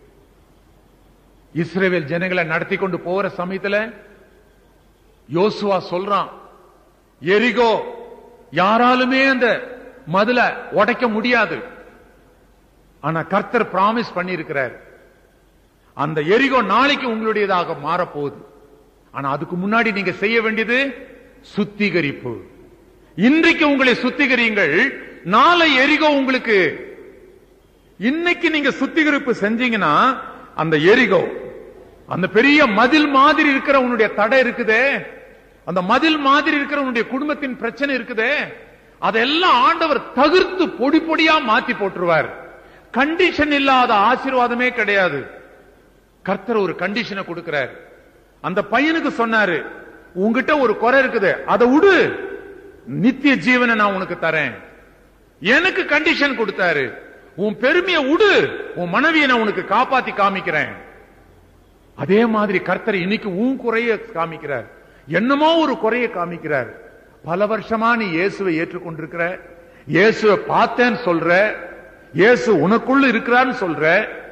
இஸ்ரேல் ஜனங்களை நடத்தி கொண்டு போற சமயத்துல யோசுவா சொல்றான் எரிகோ யாராலுமே அந்த மதுல உடைக்க முடியாது ஆனா கர்த்தர் பிராமிஸ் பண்ணியிருக்கிறார் அந்த எரிகோ நாளைக்கு உங்களுடையதாக மாறப்போகுது ஆனா அதுக்கு முன்னாடி நீங்க செய்ய வேண்டியது சுத்திகரிப்பு இன்றைக்கு உங்களை சுத்திகரியுங்கள் நாளை எரிகோ உங்களுக்கு இன்னைக்கு நீங்க சுத்திகரிப்பு செஞ்சீங்கன்னா அந்த எரிகோ அந்த பெரிய மதில் மாதிரி இருக்கிற உன்னுடைய தடை இருக்குதே அந்த மதில் மாதிரி இருக்கிற உன்னுடைய குடும்பத்தின் பிரச்சனை இருக்குதே அதெல்லாம் ஆண்டவர் தவிர்த்து பொடி பொடியா மாத்தி போட்டுருவார் கண்டிஷன் இல்லாத ஆசீர்வாதமே கிடையாது கர்த்தர் ஒரு கண்டிஷனை கொடுக்கிறார் அந்த பையனுக்கு சொன்னாரு உன்கிட்ட ஒரு குறை இருக்குது அதை விடு நித்திய ஜீவனை நான் உனக்கு தரேன் எனக்கு கண்டிஷன் கொடுத்தாரு உன் பெருமையை விடு உன் மனைவியை நான் உனக்கு காப்பாத்தி காமிக்கிறேன் அதே மாதிரி கர்த்தர் இன்னைக்கு உன் குறைய காமிக்கிறார் என்னமோ ஒரு குறைய காமிக்கிறார் பல வருஷமா நீ இயேசுவை ஏற்றுக்கொண்டிருக்கிற இயேசுவை பார்த்தேன்னு சொல்ற இயேசு உனக்குள்ள இருக்கிறான்னு சொல்ற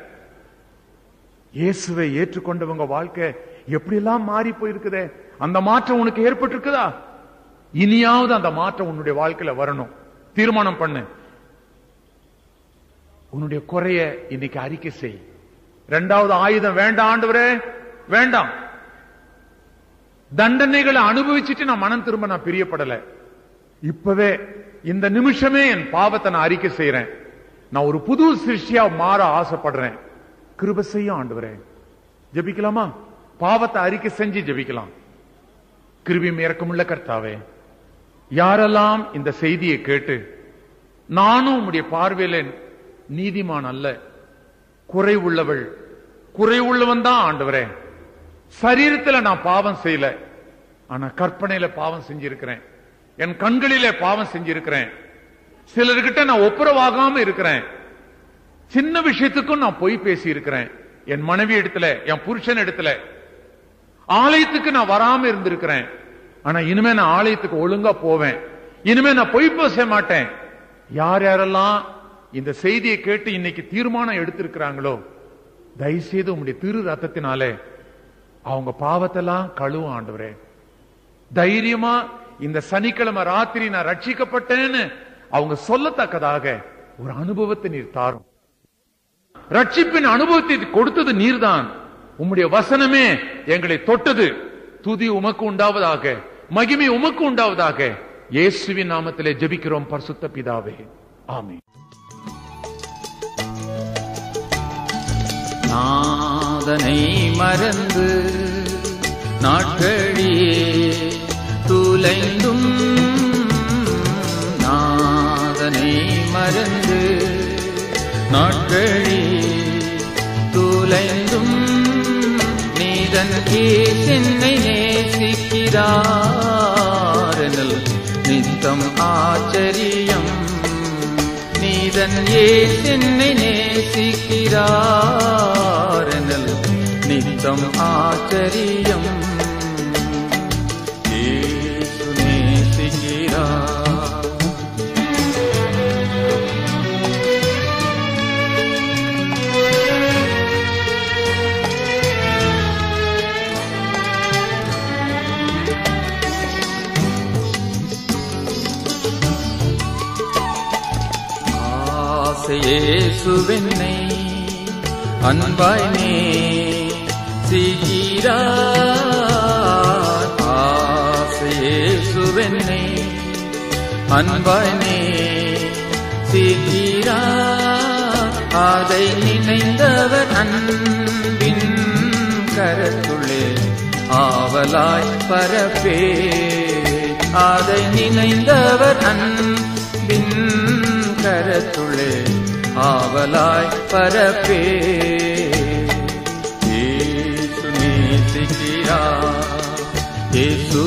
இயேசுவை ஏற்றுக்கொண்டவங்க வாழ்க்கை எப்படி எல்லாம் மாறி போயிருக்குதே அந்த மாற்றம் உனக்கு ஏற்பட்டிருக்குதா இனியாவது அந்த மாற்றம் உன்னுடைய வாழ்க்கையில வரணும் தீர்மானம் பண்ணு உன்னுடைய குறைய இன்னைக்கு அறிக்கை செய் இரண்டாவது ஆயுதம் வேண்டாம் ஆண்டவரே வேண்டாம் தண்டனைகளை அனுபவிச்சுட்டு நான் மனம் திரும்ப நான் பிரியப்படல இப்பவே இந்த நிமிஷமே என் பாவத்தை நான் அறிக்கை செய்யறேன் நான் ஒரு புது சிருஷ்டியா மாற ஆசைப்படுறேன் கிருப செய்யும் ஆண்டவரே ஜெபிக்கலாமா பாவத்தை அறிக்கை செஞ்சு ஜெபிக்கலாம் கிருபியும் இறக்கமுள்ள கர்த்தாவே யாரெல்லாம் இந்த செய்தியை கேட்டு நானும் உம்முடைய பார்வையில நீதிமான் அல்ல குறை உள்ளவள் குறை உள்ளவன் தான் ஆண்டவரே சரீரத்துல நான் பாவம் செய்யல ஆனா கற்பனையில பாவம் செஞ்சிருக்கிறேன் என் கண்களிலே பாவம் செஞ்சிருக்கிறேன் சிலர்கிட்ட நான் ஒப்புரவாகாம இருக்கிறேன் சின்ன விஷயத்துக்கும் நான் பொய் பேசி இருக்கிறேன் என் மனைவி இடத்துல என் புருஷன் இடத்துல ஆலயத்துக்கு நான் வராம இருந்திருக்கிறேன் ஆனா இனிமே நான் ஆலயத்துக்கு ஒழுங்கா போவேன் இனிமே நான் பொய் பேச மாட்டேன் யார் யாரெல்லாம் இந்த செய்தியை கேட்டு இன்னைக்கு தீர்மானம் எடுத்திருக்கிறாங்களோ தயவுசெய்து உங்களுடைய திரு ரத்தத்தினாலே அவங்க பாவத்தெல்லாம் கழுவும் ஆண்டவரே தைரியமா இந்த சனிக்கிழமை ராத்திரி நான் ரட்சிக்கப்பட்டேன்னு அவங்க சொல்லத்தக்கதாக ஒரு அனுபவத்தை நீர் தாரும் ரட்சிப்பின் அனுபவத்தை கொடுத்தது நீர்தான் உம்முடைய வசனமே எங்களை தொட்டது துதி உமக்கு உண்டாவதாக மகிமை உமக்கு உண்டாவதாக இயேசுவின் நாமத்திலே ஜெபிக்கிறோம் பரிசுத்த பிதாவே ஆமென் நாதனை மறந்து நாட்களியே துலைந்தும் நாதனை மறந்து நாட்களியே துலைந்தும் நீதன் என்னை நேசிக்கிறாரனல் நித்தம் ஆச்சரியம் நீதன் என்னை நேசிக்கிறாரனல் நித்தம் ஆச்சரியம் ஏசு நேசிக்கிறார் ஆசையேசுவென்னை அன்பாய் நே சீகிறார் ஆசையேசுவென்னை அன்பாய் நே நேசிக்கிறார் அதை நினைந்தவர் அன்பின் கரத்துள்ளே ஆவலாய் பரப்பே அதை நினைந்தவர் அன்பின் கரத்துள்ளே ஆவலாய் பரப்பே ஏசு நேசிக்கிறார் ஏசு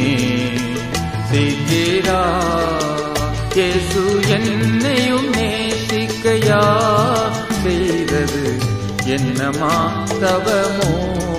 நேசிக்கிறார் ஏசு என்னையும் நேசிக்கையா செய்தது என்னமா தவமோ